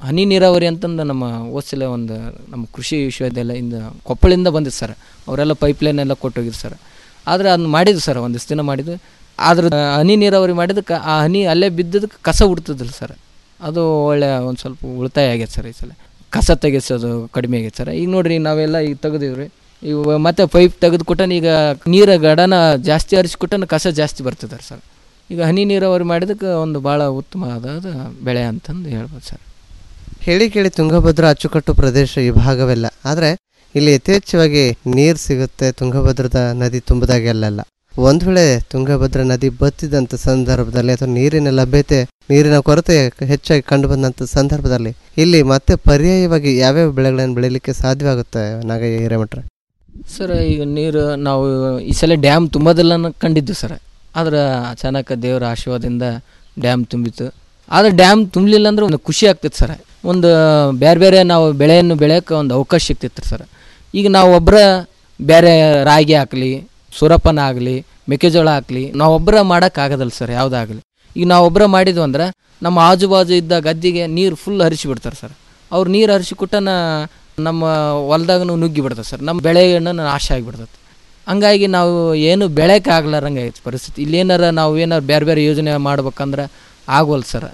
ಹನಿ ನೀರಾವರಿ ಅಂತಂದು ನಮ್ಮ ಓದ್ಸಲ ಒಂದು ನಮ್ಮ ಕೃಷಿ ವಿಶ್ವವಿದ್ಯಾಲಯದಿಂದ ಕೊಪ್ಪಳಿಂದ ಬಂದಿದ್ದು ಸರ್ ಅವರೆಲ್ಲ ಪೈಪ್ಲೈನ್ ಎಲ್ಲ ಕೊಟ್ಟೋಗಿದ್ದು ಸರ್ ಆದರೆ ಅದನ್ನ ಮಾಡಿದ್ದು ಸರ್ ಒಂದಿಷ್ಟು ದಿನ ಮಾಡಿದ್ದು ಆದ್ರೆ ಹನಿ ನೀರಾವರಿ ಮಾಡಿದಕ್ಕೆ ಆ ಹನಿ ಅಲ್ಲೇ ಬಿದ್ದದಕ್ಕೆ ಕಸ ಉಡ್ತದಿಲ್ಲ ಸರ್ ಅದು ಒಳ್ಳೆ ಒಂದು ಸ್ವಲ್ಪ ಉಳಿತಾಯ ಆಗೈತೆ ಸರ್ ಈ ಸಲ ಕಸ ತೆಗೆಸೋದು ಕಡಿಮೆ ಆಗೈತೆ ಸರ್ ಈಗ ನೋಡ್ರಿ ನಾವೆಲ್ಲ ಈಗ ತೆಗೆದಿವ್ರಿ ಈಗ ಮತ್ತೆ ಪೈಪ್ ತೆಗೆದು ಕೊಟ್ಟನ ಈಗ ನೀರ ಗಡನ ಜಾಸ್ತಿ ಹರಿಸ್ಕೊಟ್ಟನ ಕಸ ಜಾಸ್ತಿ ಬರ್ತದೆ ಸರ್ ಈಗ ಹನಿ ನೀರಾವರಿ ಮಾಡಿದಕ್ಕೆ ಒಂದು ಭಾಳ ಉತ್ತಮವಾದ ಬೆಳೆ ಅಂತಂದು ಹೇಳ್ಬೋದು ಸರ್ ಹೇಳಿ ಕೇಳಿ ತುಂಗಭದ್ರಾ ಅಚ್ಚುಕಟ್ಟು ಪ್ರದೇಶ ಈ ಭಾಗವೆಲ್ಲ ಆದರೆ ಇಲ್ಲಿ ಯಥೇಚ್ಛವಾಗಿ ನೀರು ಸಿಗುತ್ತೆ ತುಂಗಭದ್ರದ ನದಿ ತುಂಬದಾಗೆಲ್ಲ ಒಂದು ವೇಳೆ ತುಂಗಭದ್ರಾ ನದಿ ಬತ್ತಿದಂಥ ಸಂದರ್ಭದಲ್ಲಿ ಅಥವಾ ನೀರಿನ ಲಭ್ಯತೆ ನೀರಿನ ಕೊರತೆ ಹೆಚ್ಚಾಗಿ ಕಂಡು ಬಂದಂಥ ಸಂದರ್ಭದಲ್ಲಿ ಇಲ್ಲಿ ಮತ್ತೆ ಪರ್ಯಾಯವಾಗಿ ಯಾವ್ಯಾವ ಬೆಳೆಗಳನ್ನು ಬೆಳೀಲಿಕ್ಕೆ ಸಾಧ್ಯವಾಗುತ್ತೆ ನಾಗಯ್ಯ ಹಿರೇಮಠ್ರೆ ಸರ್ ಈಗ ನೀರು ನಾವು ಈ ಸಲ ಡ್ಯಾಮ್ ತುಂಬೋದಿಲ್ಲ ಅನ್ನೋ ಕಂಡಿದ್ದು ಸರ್ ಆದ್ರೆ ಅಚಾನಕ ದೇವರ ಆಶೀರ್ವಾದದಿಂದ ಡ್ಯಾಮ್ ತುಂಬಿತ್ತು ಆದರೆ ಡ್ಯಾಮ್ ತುಂಬಲಿಲ್ಲ ಅಂದ್ರೆ ಒಂದು ಖುಷಿ ಆಗ್ತಿತ್ತು ಸರ್ ಒಂದು ಬೇರೆ ಬೇರೆ ನಾವು ಬೆಳೆಯನ್ನು ಬೆಳೆಯೋಕೆ ಒಂದು ಅವಕಾಶ ಸಿಗ್ತಿತ್ತು ಸರ್ ಈಗ ನಾವು ಒಬ್ಬರ ಬೇರೆ ರಾಗಿ ಹಾಕಲಿ ಸೂರಪ್ಪನ ಆಗಲಿ ಮೆಕ್ಕೆಜೋಳ ಹಾಕಲಿ ನಾವೊಬ್ಬರ ಮಾಡೋಕ್ಕಾಗೋದಲ್ಲ ಸರ್ ಯಾವುದಾಗಲಿ ಈಗ ನಾವೊಬ್ಬರ ಮಾಡಿದ್ವು ಅಂದ್ರೆ ನಮ್ಮ ಆಜು ಬಾಜು ಇದ್ದ ಗದ್ದಿಗೆ ನೀರು ಫುಲ್ ಹರಿಸಿ ಬಿಡ್ತಾರೆ ಸರ್ ಅವ್ರು ನೀರು ಹರಿಸಿ ಕೊಟ್ಟನ ನಮ್ಮ ಹೊಲ್ದಾಗನು ನುಗ್ಗಿ ಬಿಡ್ತದೆ ಸರ್ ನಮ್ಮ ಬೆಳೆಯನ್ನು ನಾಶ ಆಗಿಬಿಡ್ತದೆ ಹಂಗಾಗಿ ನಾವು ಏನು ಬೆಳೆಯೋಕೆ ಆಗ್ಲಾರಂಗೆ ಐತೆ ಪರಿಸ್ಥಿತಿ ಇಲ್ಲೇನಾರ ನಾವು ಏನಾರು ಬೇರೆ ಬೇರೆ ಯೋಜನೆ ಮಾಡ್ಬೇಕಂದ್ರೆ ಆಗೋಲ್ಲ ಸರ್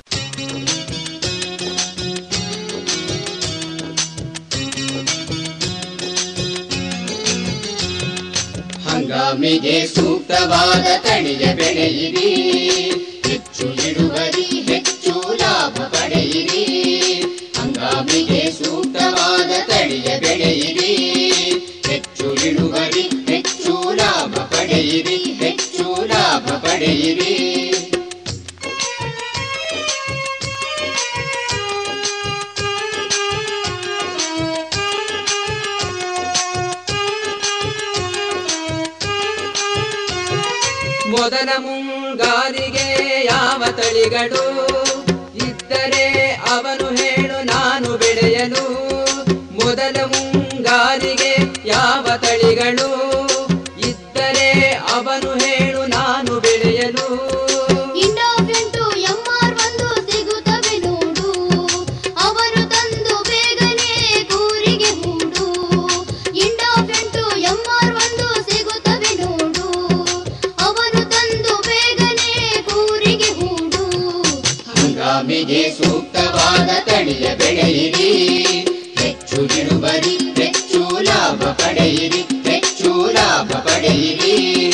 ಹಂಗಾಮಿಗೆ ಸೂಕ್ತವಾದ ತಳಿಯ ಬೆಳೆಯಿರಿ ಹೆಚ್ಚು ಇಳುವರಿ ಹೆಚ್ಚು ಲಾಭ ಪಡೆಯಿರಿ ಹಂಗಾಮಿಗೆ ಸೂಕ್ತವಾದ ತಳಿಯ ಬೆಳೆಯಿರಿ ಹೆಚ್ಚು ಇಳುವರಿ ಹೆಚ್ಚು ಲಾಭ ಪಡೆಯಿರಿ ಹೆಚ್ಚು ಲಾಭ ಪಡೆಯಿರಿ ಮೊದಲ ಮುಂಗಾರಿಗೆ ಯಾವ ತಳಿಗಳು ಇದ್ದರೆ ಅವನು ಹೇಳು ನಾನು ಬೆಳೆಯಲು ಮೊದಲ ಮುಂಗಾರಿಗೆ ಯಾವ ತಳಿಗಳು ಇದ್ದರೆ ಅವನು ಹೇಳು ನಾನು ಬೆಳೆಯಲು ಇಂಡೋಫೆಂಟು ಎಂಆರ್ ಒಂದು ಸಿಗುತ್ತವೆ ನೋಡು ಅವರು ತಂದು ಬೇಗನೆ ಕೂರಿಗೆ ಹೂಡು ಇಂಡೋಫೆಂಟು ಎಂಆರ್ ಒಂದು ಸಿಗುತ್ತವೆ ನೋಡು ಅವನು ತಂದು ಬೇಗನೆ ಕೂರಿಗೆ ಹೂಡು ಹಂಗಾಮಿಗೆ ಸೂಕ್ತವಾದ ತಳಿಯ ಬೆಳೆಯಿರಿ ಹೆಚ್ಚು ಇಳುವರಿ ಹೆಚ್ಚು ಲಾಭ ಪಡೆಯಿರಿ ಹೆಚ್ಚು ಲಾಭ ಪಡೆಯಿರಿ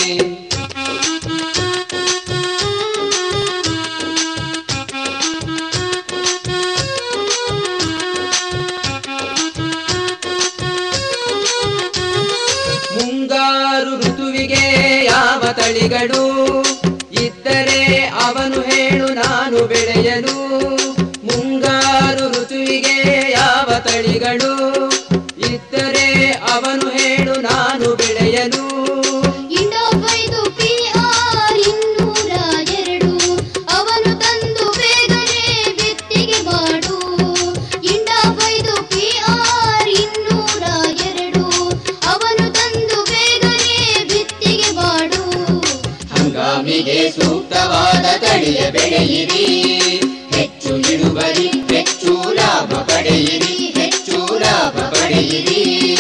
ಮುಂಗಾರು ಋತುವಿಗೆ ಯಾವ ತಳಿಗಳು ಇದ್ದರೆ ಅವನು ಹೇಳು ನಾನು ಬೆಳೆಯಲು ಮುಂಗಾರು ಋತುವಿಗೆ ಯಾವ ತಳಿಗಳು ಇದ್ದರೆ ಅವನು ಹೇಳು ನಾನು ಬೆಳೆಯಲು ಇಂಡೋಫೈದು ಪಿಆರ್ ಇನ್ನೂರ ಎರಡು ಅವನು ತಂದು ಬೇಗನೆ ಬಿತ್ತಿಗೆ ಮಾಡು ಇಂಡೋಫೈದು ಪಿಆರ್ ಇನ್ನೂರ ಎರಡು ಅವನು ತಂದು ಬೇಗನೆ ಬಿತ್ತಿಗೆ ಮಾಡು ಹಂಗಾಮಿಗೆ ಸೂಕ್ತವಾದ ತಳಿಯ ಬೆಳೆಯಿರಿ ಹೆಚ್ಚು ಇಳುವರಿ ಹೆಚ್ಚು ಲಾಭ ಪಡೆಯಿರಿ ಹೆಚ್ಚು ಲಾಭ ಪಡೆಯಿರಿ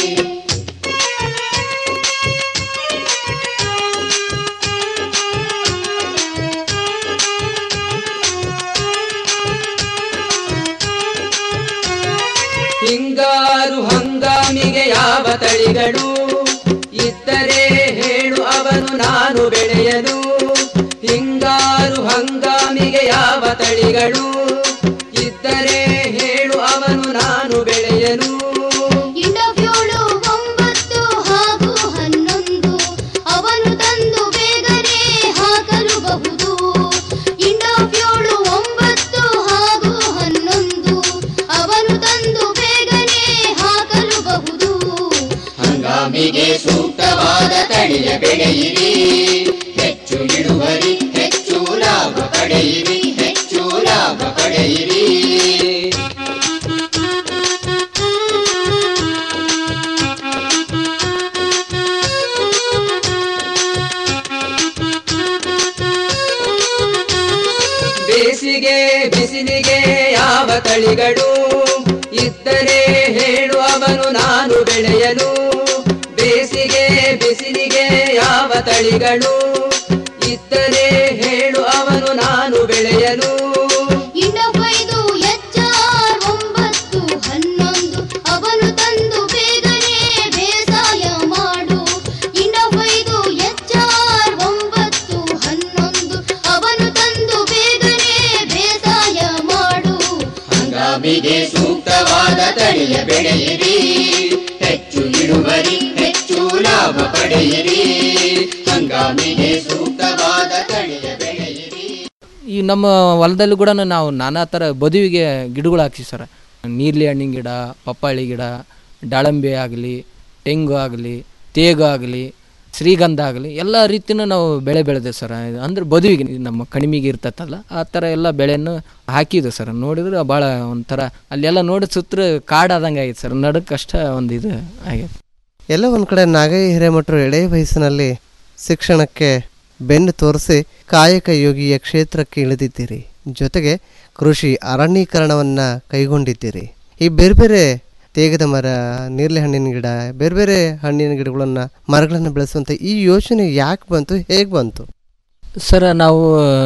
ಹಿಂಗಾರು ಹಂಗಾಮಿಗೆ ಯಾವ ತಳಿಗಳು ಇದ್ದರೆ ಹೇಳು ಅವನು ನಾನು ಬೆಳೆಯಲು ಹಿಂಗಾರು ಹಂಗಾಮಿಗೆ ಯಾವ ತಳಿಗಳು ಇದ್ದರೆ ಹೇಳು ಅವನು ನಾನು ಬೆಳೆಯಲು ಇಂಡೋಫ್ಯೂಳು ಒಂಬತ್ತು ಹಾಗೂ ಹನ್ನೊಂದು ಅವನು ತಂದು ಬೇಗನೆ ಹಾಕಲು ಬಹುದು ಇಂಡೋಫ್ಯೂಳು ಒಂಬತ್ತು ಹಾಗೂ ಹನ್ನೊಂದು ಅವನು ತಂದು ಬೇಗನೆ ಹಾಕಲು ಬಹುದು ಹಂಗಾಮಿಗೆ ಸೂಕ್ತವಾದ ತಳಿಯ ಬೆಳೆಯಿರಿ ಹೆಚ್ಚು ಇಳುವರಿ ಹೆಚ್ಚು ಲಾಭ ಪಡೆಯಿರಿ ಹೆಚ್ಚು ಲಾಭ ಪಡೆಯಿರಿ ಬೇಸಿಗೆ ಬಿಸಿಲಿಗೆ ಯಾವ ತಳಿಗಳು ಇದ್ದರೆ ಹೇಳು ಅವನು ನಾನು ಬೆಳೆಯಲು ಬೇಸಿಗೆ ಬಿಸಿಲಿಗೆ ಯಾವ ತಳಿಗಳು ಇದ್ದರೆ ಹೇಳು ಅವನು ನಾನು ಬೆಳೆಯಲು ಇನ್ನೊಬ್ಬೈದು ಎಚ್ಚಾರ್ ಒಂಬತ್ತು ಹನ್ನೊಂದು ಅವನು ತಂದು ಬೇಗನೆ ಬೇಸಾಯ ಮಾಡು ಇನ್ನೊಬ್ಬೈದು ಎಚ್ಚಾರ್ ಒಂಬತ್ತು ಹನ್ನೊಂದು ಅವನು ತಂದು ಬೇಗನೆ ಬೇಸಾಯ ಮಾಡು ಹಂಗಾಮಿಗೆ ಸೂಕ್ತವಾದ ತಳಿಯ ಬೆಳೆಯಿರಿ ಹೆಚ್ಚು ಇಳುವರಿ ಹೆಚ್ಚು ಲಾಭ ಪಡೆಯಿರಿ ಹಂಗಾಮಿಗೆ ಸೂಕ್ತವಾದ ತಳಿಯ ಬೆಳೆಯಿರಿ ಈ ನಮ್ಮ ಹೊಲದಲ್ಲಿ ಕೂಡ ನಾವು ನಾನಾ ಥರ ಬದುವಿಗೆ ಗಿಡಗಳು ಹಾಕ್ಸಿ ಸರ್ ನೀರ್ಲಿ ಹಣ್ಣಿನ ಗಿಡ ಪಪ್ಪಾಳಿ ಗಿಡ ದಾಳಂಬೆ ಆಗಲಿ ತೆಂಗು ಆಗಲಿ ತೇಗು ಆಗಲಿ ಶ್ರೀಗಂಧ ಆಗಲಿ ಎಲ್ಲ ರೀತಿಯೂ ನಾವು ಬೆಳೆ ಬೆಳೆದೆ ಸರ್ ಅಂದ್ರೆ ಬದುವಿಗೆ ನಮ್ಮ ಕಣಿಮೆಗೆ ಇರ್ತೈತಲ್ಲ ಆ ಥರ ಎಲ್ಲ ಬೆಳೆಯನ್ನು ಹಾಕಿದ್ವಿ ಸರ್ ನೋಡಿದ್ರೆ ಭಾಳ ಒಂಥರ ಅಲ್ಲೆಲ್ಲ ನೋಡಿ ಸುತ್ತ ಕಾಡಾದಂಗೆ ಆಗೈತೆ ಸರ್ ನಡಕ್ಕಷ್ಟ ಒಂದು ಇದು ಆಗೈತೆ ಎಲ್ಲ ಒಂದು ಕಡೆ ನಾಗಯ್ಯ ಹಿರೇಮಠರು ಎಳೆ ವಯಸ್ಸಿನಲ್ಲಿ ಶಿಕ್ಷಣಕ್ಕೆ ಬೆನ್ನು ತೋರಿಸಿ ಕಾಯಕ ಯೋಗಿಯ ಕ್ಷೇತ್ರಕ್ಕೆ ಇಳಿದಿದ್ದೀರಿ ಜೊತೆಗೆ ಕೃಷಿ ಅರಣ್ಯೀಕರಣವನ್ನು ಕೈಗೊಂಡಿದ್ದೀರಿ ಈ ಬೇರೆ ಬೇರೆ ತೇಗದ ಮರ ನೀರ್ಲೆ ಹಣ್ಣಿನ ಗಿಡ ಬೇರೆ ಬೇರೆ ಹಣ್ಣಿನ ಗಿಡಗಳನ್ನು ಮರಗಳನ್ನು ಬೆಳೆಸುವಂಥ ಈ ಯೋಚನೆ ಯಾಕೆ ಬಂತು ಹೇಗೆ ಬಂತು ಸರ್ ನಾವು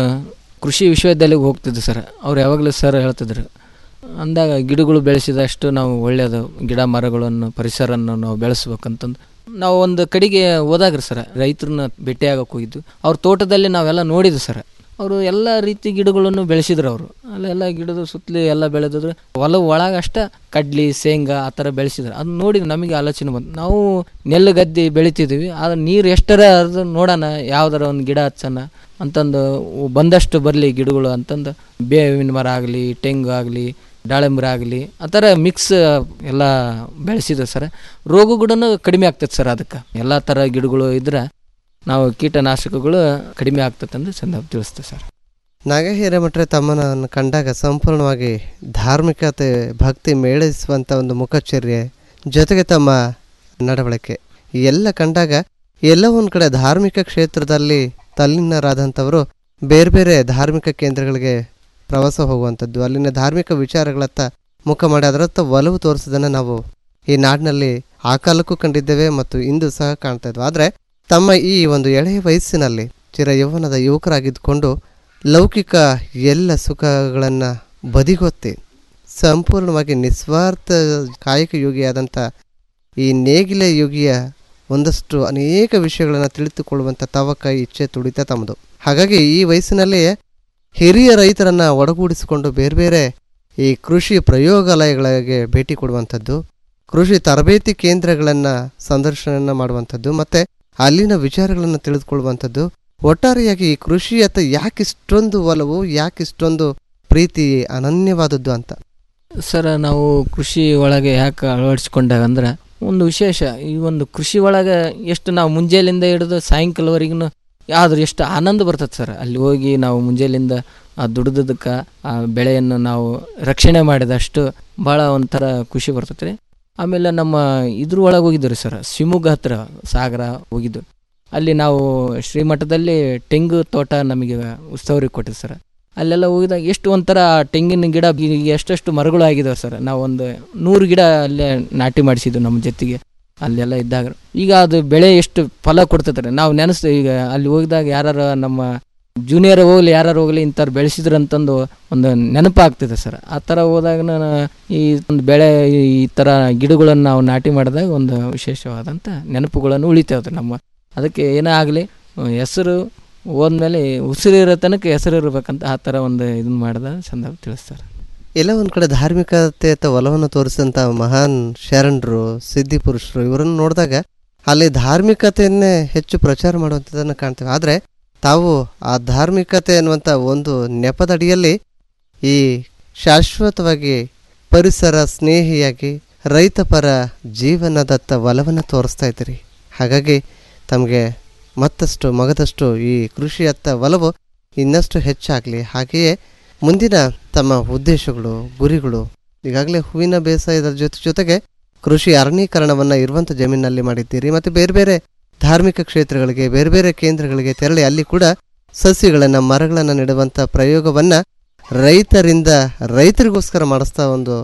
ಕೃಷಿ ವಿಶ್ವವಿದ್ಯಾಲಯಕ್ಕೆ ಹೋಗ್ತಿದ್ದೆ ಸರ್ ಅವ್ರು ಯಾವಾಗಲೂ ಸರ್ ಹೇಳ್ತಿದ್ರು ಅಂದಾಗ ಗಿಡಗಳು ಬೆಳೆಸಿದಷ್ಟು ನಾವು ಒಳ್ಳೆಯದು ಗಿಡ ಮರಗಳನ್ನು ಪರಿಸರವನ್ನು ನಾವು ಬೆಳೆಸ್ಬೇಕಂತಂದು ನಾವು ಒಂದು ಕಡೆಗೆ ಹೋದಾಗ್ರಿ ಸರ್ ರೈತರನ್ನ ಭೇಟಿಯಾಗಕ್ಕೆ ಹೋಗಿದ್ದು ಅವ್ರ ತೋಟದಲ್ಲಿ ನಾವೆಲ್ಲ ನೋಡಿದ್ವಿ ಸರ್ ಅವರು ಎಲ್ಲ ರೀತಿ ಗಿಡಗಳನ್ನು ಬೆಳೆಸಿದ್ರು ಅವರು ಅಲ್ಲೆಲ್ಲ ಗಿಡದ ಸುತ್ತಲಿ ಎಲ್ಲ ಬೆಳೆದಿದ್ರು ಹೊಲ ಒಳಗಷ್ಟ ಕಡ್ಲಿ ಶೇಂಗಾ ಆ ಥರ ಬೆಳೆಸಿದ್ರು ಅದನ್ನ ನೋಡಿ ನಮಗೆ ಆಲೋಚನೆ ಬಂತು ನಾವು ನೆಲ್ಲು ಗದ್ದೆ ಬೆಳಿತಿದ್ದೀವಿ ಆದ್ರೆ ನೀರು ಎಷ್ಟರ ಅದು ನೋಡೋಣ ಯಾವ್ದಾರ ಒಂದು ಗಿಡ ಹಚ್ಚೋಣ ಅಂತಂದು ಬಂದಷ್ಟು ಬರಲಿ ಗಿಡಗಳು ಅಂತಂದು ಬೇವಿನ ಮರ ಆಗಲಿ ತೆಂಗು ಆಗಲಿ ದಾಳಿಂಬ್ರ ಆಗಲಿ ಆ ಥರ ಮಿಕ್ಸ್ ಎಲ್ಲ ಬೆಳೆಸಿದ್ರು ಸರ್ ರೋಗ ಕೂಡ ಕಡಿಮೆ ಆಗ್ತೈತೆ ಸರ್ ಅದಕ್ಕೆ ಎಲ್ಲ ಥರ ಗಿಡಗಳು ಇದ್ರೆ ನಾವು ಕೀಟನಾಶಕಗಳು ಕಡಿಮೆ ಆಗ್ತದೆ ಅಂತ ಸಂದರ್ಭ ತಿಳಿಸ್ತೇವೆ ಸರ್ ನಾಗ ಹಿರೇಮಠರೆ ತಮ್ಮನನ್ನು ಕಂಡಾಗ ಸಂಪೂರ್ಣವಾಗಿ ಧಾರ್ಮಿಕತೆ ಭಕ್ತಿ ಮೇಳಿಸುವಂಥ ಒಂದು ಮುಖಚರ್ಯೆ ಜೊತೆಗೆ ತಮ್ಮ ನಡವಳಿಕೆ ಈ ಎಲ್ಲ ಕಂಡಾಗ ಎಲ್ಲ ಒಂದು ಕಡೆ ಧಾರ್ಮಿಕ ಕ್ಷೇತ್ರದಲ್ಲಿ ತಲ್ಲೀನರಾದಂಥವರು ಬೇರೆ ಬೇರೆ ಧಾರ್ಮಿಕ ಕೇಂದ್ರಗಳಿಗೆ ಪ್ರವಾಸ ಹೋಗುವಂಥದ್ದು ಅಲ್ಲಿನ ಧಾರ್ಮಿಕ ವಿಚಾರಗಳತ್ತ ಮುಖ ಮಾಡಿ ಅದರತ್ತ ಒಲವು ತೋರಿಸೋದನ್ನು ನಾವು ಈ ನಾಡಿನಲ್ಲಿ ಆ ಕಾಲಕ್ಕೂ ಕಂಡಿದ್ದೇವೆ ಮತ್ತು ಇಂದು ಸಹ ಕಾಣ್ತಾ ಇದ್ವು ಆದರೆ ತಮ್ಮ ಈ ಒಂದು ಎಳೆಯ ವಯಸ್ಸಿನಲ್ಲಿ ಚಿರ ಯೌವನದ ಯುವಕರಾಗಿದ್ದುಕೊಂಡು ಲೌಕಿಕ ಎಲ್ಲ ಸುಖಗಳನ್ನು ಬದಿಗೊತ್ತಿ ಸಂಪೂರ್ಣವಾಗಿ ನಿಸ್ವಾರ್ಥ ಕಾಯಕ ಯೋಗಿಯಾದಂಥ ಈ ನೇಗಿಲ ಯೋಗಿಯ ಒಂದಷ್ಟು ಅನೇಕ ವಿಷಯಗಳನ್ನು ತಿಳಿದುಕೊಳ್ಳುವಂಥ ತವಕ ಇಚ್ಛೆ ತುಡಿತ ತಮ್ಮದು ಹಾಗಾಗಿ ಈ ವಯಸ್ಸಿನಲ್ಲಿ ಹಿರಿಯ ರೈತರನ್ನು ಒಡಗೂಡಿಸಿಕೊಂಡು ಬೇರೆ ಬೇರೆ ಈ ಕೃಷಿ ಪ್ರಯೋಗಾಲಯಗಳಿಗೆ ಭೇಟಿ ಕೊಡುವಂಥದ್ದು ಕೃಷಿ ತರಬೇತಿ ಕೇಂದ್ರಗಳನ್ನು ಸಂದರ್ಶನ ಮಾಡುವಂಥದ್ದು ಮತ್ತು ಅಲ್ಲಿನ ವಿಚಾರಗಳನ್ನು ತಿಳಿದುಕೊಳ್ಳುವಂಥದ್ದು ಒಟ್ಟಾರೆಯಾಗಿ ಈ ಕೃಷಿಯತ್ತ ಯಾಕೆ ಇಷ್ಟೊಂದು ಒಲವು ಯಾಕೆ ಇಷ್ಟೊಂದು ಪ್ರೀತಿ ಅನನ್ಯವಾದದ್ದು ಅಂತ ಸರ್ ನಾವು ಕೃಷಿ ಒಳಗೆ ಯಾಕೆ ಅಳವಡಿಸ್ಕೊಂಡಾಗ ಅಂದ್ರೆ ಒಂದು ವಿಶೇಷ ಈ ಒಂದು ಕೃಷಿ ಒಳಗೆ ಎಷ್ಟು ನಾವು ಮುಂಜಾನೆಯಿಂದ ಹಿಡಿದು ಸಾಯಂಕಾಲವರೆಗೂ ಯಾವ್ದು ಎಷ್ಟು ಆನಂದ ಬರ್ತದೆ ಸರ್ ಅಲ್ಲಿ ಹೋಗಿ ನಾವು ಮುಂಜಾನೆಯಿಂದ ಆ ದುಡಿದಕ್ಕೆ ಆ ಬೆಳೆಯನ್ನು ನಾವು ರಕ್ಷಣೆ ಮಾಡಿದಷ್ಟು ಭಾಳ ಒಂಥರ ಖುಷಿ ಬರ್ತೈತೆ ರೀ ಆಮೇಲೆ ನಮ್ಮ ಇದ್ರ ಒಳಗೆ ಹೋಗಿದ್ದು ರೀ ಸರ್ ಶಿವಮೊಗ್ಗ ಹತ್ರ ಸಾಗರ ಹೋಗಿದ್ದು ಅಲ್ಲಿ ನಾವು ಶ್ರೀಮಠದಲ್ಲಿ ತೆಂಗು ತೋಟ ನಮಗೆ ಉತ್ಸವರಿಗೆ ಕೊಟ್ಟಿದ್ದು ಸರ್ ಅಲ್ಲೆಲ್ಲ ಹೋಗಿದಾಗ ಎಷ್ಟು ಒಂಥರ ತೆಂಗಿನ ಗಿಡ ಈಗ ಎಷ್ಟೆಷ್ಟು ಮರಗಳು ಆಗಿದಾವೆ ಸರ್ ನಾವು ಒಂದು ನೂರು ಗಿಡ ಅಲ್ಲೇ ನಾಟಿ ಮಾಡಿಸಿದ್ವು ನಮ್ಮ ಜೊತೆಗೆ ಅಲ್ಲೆಲ್ಲ ಇದ್ದಾಗ ಈಗ ಅದು ಬೆಳೆ ಎಷ್ಟು ಫಲ ಕೊಡ್ತೈತೆ ನಾವು ನೆನೆಸ್ತೀವಿ ಈಗ ಅಲ್ಲಿ ಹೋಗಿದಾಗ ಯಾರು ನಮ್ಮ ಜೂನಿಯರ್ ಹೋಗ್ಲಿ ಯಾರು ಹೋಗ್ಲಿ ಇಂಥವ್ರು ಬೆಳೆಸಿದ್ರು ಅಂತಂದು ಒಂದು ನೆನಪಾಗ್ತಿದೆ ಸರ್ ಆ ಥರ ಹೋದಾಗ ನಾನು ಈ ಒಂದು ಬೆಳೆ ಈ ಥರ ಗಿಡಗಳನ್ನು ನಾವು ನಾಟಿ ಮಾಡಿದಾಗ ಒಂದು ವಿಶೇಷವಾದಂಥ ನೆನಪುಗಳನ್ನು ಉಳಿತಾವೆ ನಮ್ಮ ಅದಕ್ಕೆ ಏನೇ ಆಗಲಿ ಹೆಸರು ಹೋದ್ಮೇಲೆ ಉಸಿರಿರೋ ತನಕ ಹೆಸರು ಇರ್ಬೇಕಂತ ಆ ಥರ ಒಂದು ಇದನ್ನ ಮಾಡಿದ ಸಂದರ್ಭ ತಿಳಿಸ್ತಾರೆ ಎಲ್ಲ ಒಂದು ಕಡೆ ಧಾರ್ಮಿಕತೆ ಅಥವಾ ಒಲವನ್ನು ತೋರಿಸಿದಂಥ ಮಹಾನ್ ಶರಣರು ಸಿದ್ಧಿ ಪುರುಷರು ಇವರನ್ನು ನೋಡಿದಾಗ ಅಲ್ಲಿ ಧಾರ್ಮಿಕತೆಯನ್ನೇ ಹೆಚ್ಚು ಪ್ರಚಾರ ಮಾಡುವಂಥದ್ದನ್ನು ಕಾಣ್ತೇವೆ ಆದರೆ ತಾವು ಆ ಧಾರ್ಮಿಕತೆ ಅನ್ನುವಂಥ ಒಂದು ನೆಪದಡಿಯಲ್ಲಿ ಈ ಶಾಶ್ವತವಾಗಿ ಪರಿಸರ ಸ್ನೇಹಿಯಾಗಿ ರೈತಪರ ಜೀವನದತ್ತ ಒಲವನ್ನು ತೋರಿಸ್ತಾ ಇದ್ದೀರಿ ಹಾಗಾಗಿ ತಮಗೆ ಮತ್ತಷ್ಟು ಮಗದಷ್ಟು ಈ ಕೃಷಿಯತ್ತ ಒಲವು ಇನ್ನಷ್ಟು ಹೆಚ್ಚಾಗಲಿ ಹಾಗೆಯೇ ಮುಂದಿನ ತಮ್ಮ ಉದ್ದೇಶಗಳು ಗುರಿಗಳು ಈಗಾಗಲೇ ಹೂವಿನ ಬೇಸಾಯದ ಜೊತೆ ಜೊತೆಗೆ ಕೃಷಿ ಅರಣ್ಯೀಕರಣವನ್ನು ಇರುವಂಥ ಜಮೀನಿನಲ್ಲಿ ಮಾಡಿದ್ದೀರಿ ಮತ್ತು ಬೇರೆ ಬೇರೆ ಧಾರ್ಮಿಕ ಕ್ಷೇತ್ರಗಳಿಗೆ ಬೇರೆ ಬೇರೆ ಕೇಂದ್ರಗಳಿಗೆ ತೆರಳಿ ಅಲ್ಲಿ ಕೂಡ ಸಸ್ಯಗಳನ್ನು ಮರಗಳನ್ನು ನೆಡುವಂಥ ಪ್ರಯೋಗವನ್ನು ರೈತರಿಂದ ರೈತರಿಗೋಸ್ಕರ ಮಾಡಿಸ್ತಾ ಒಂದು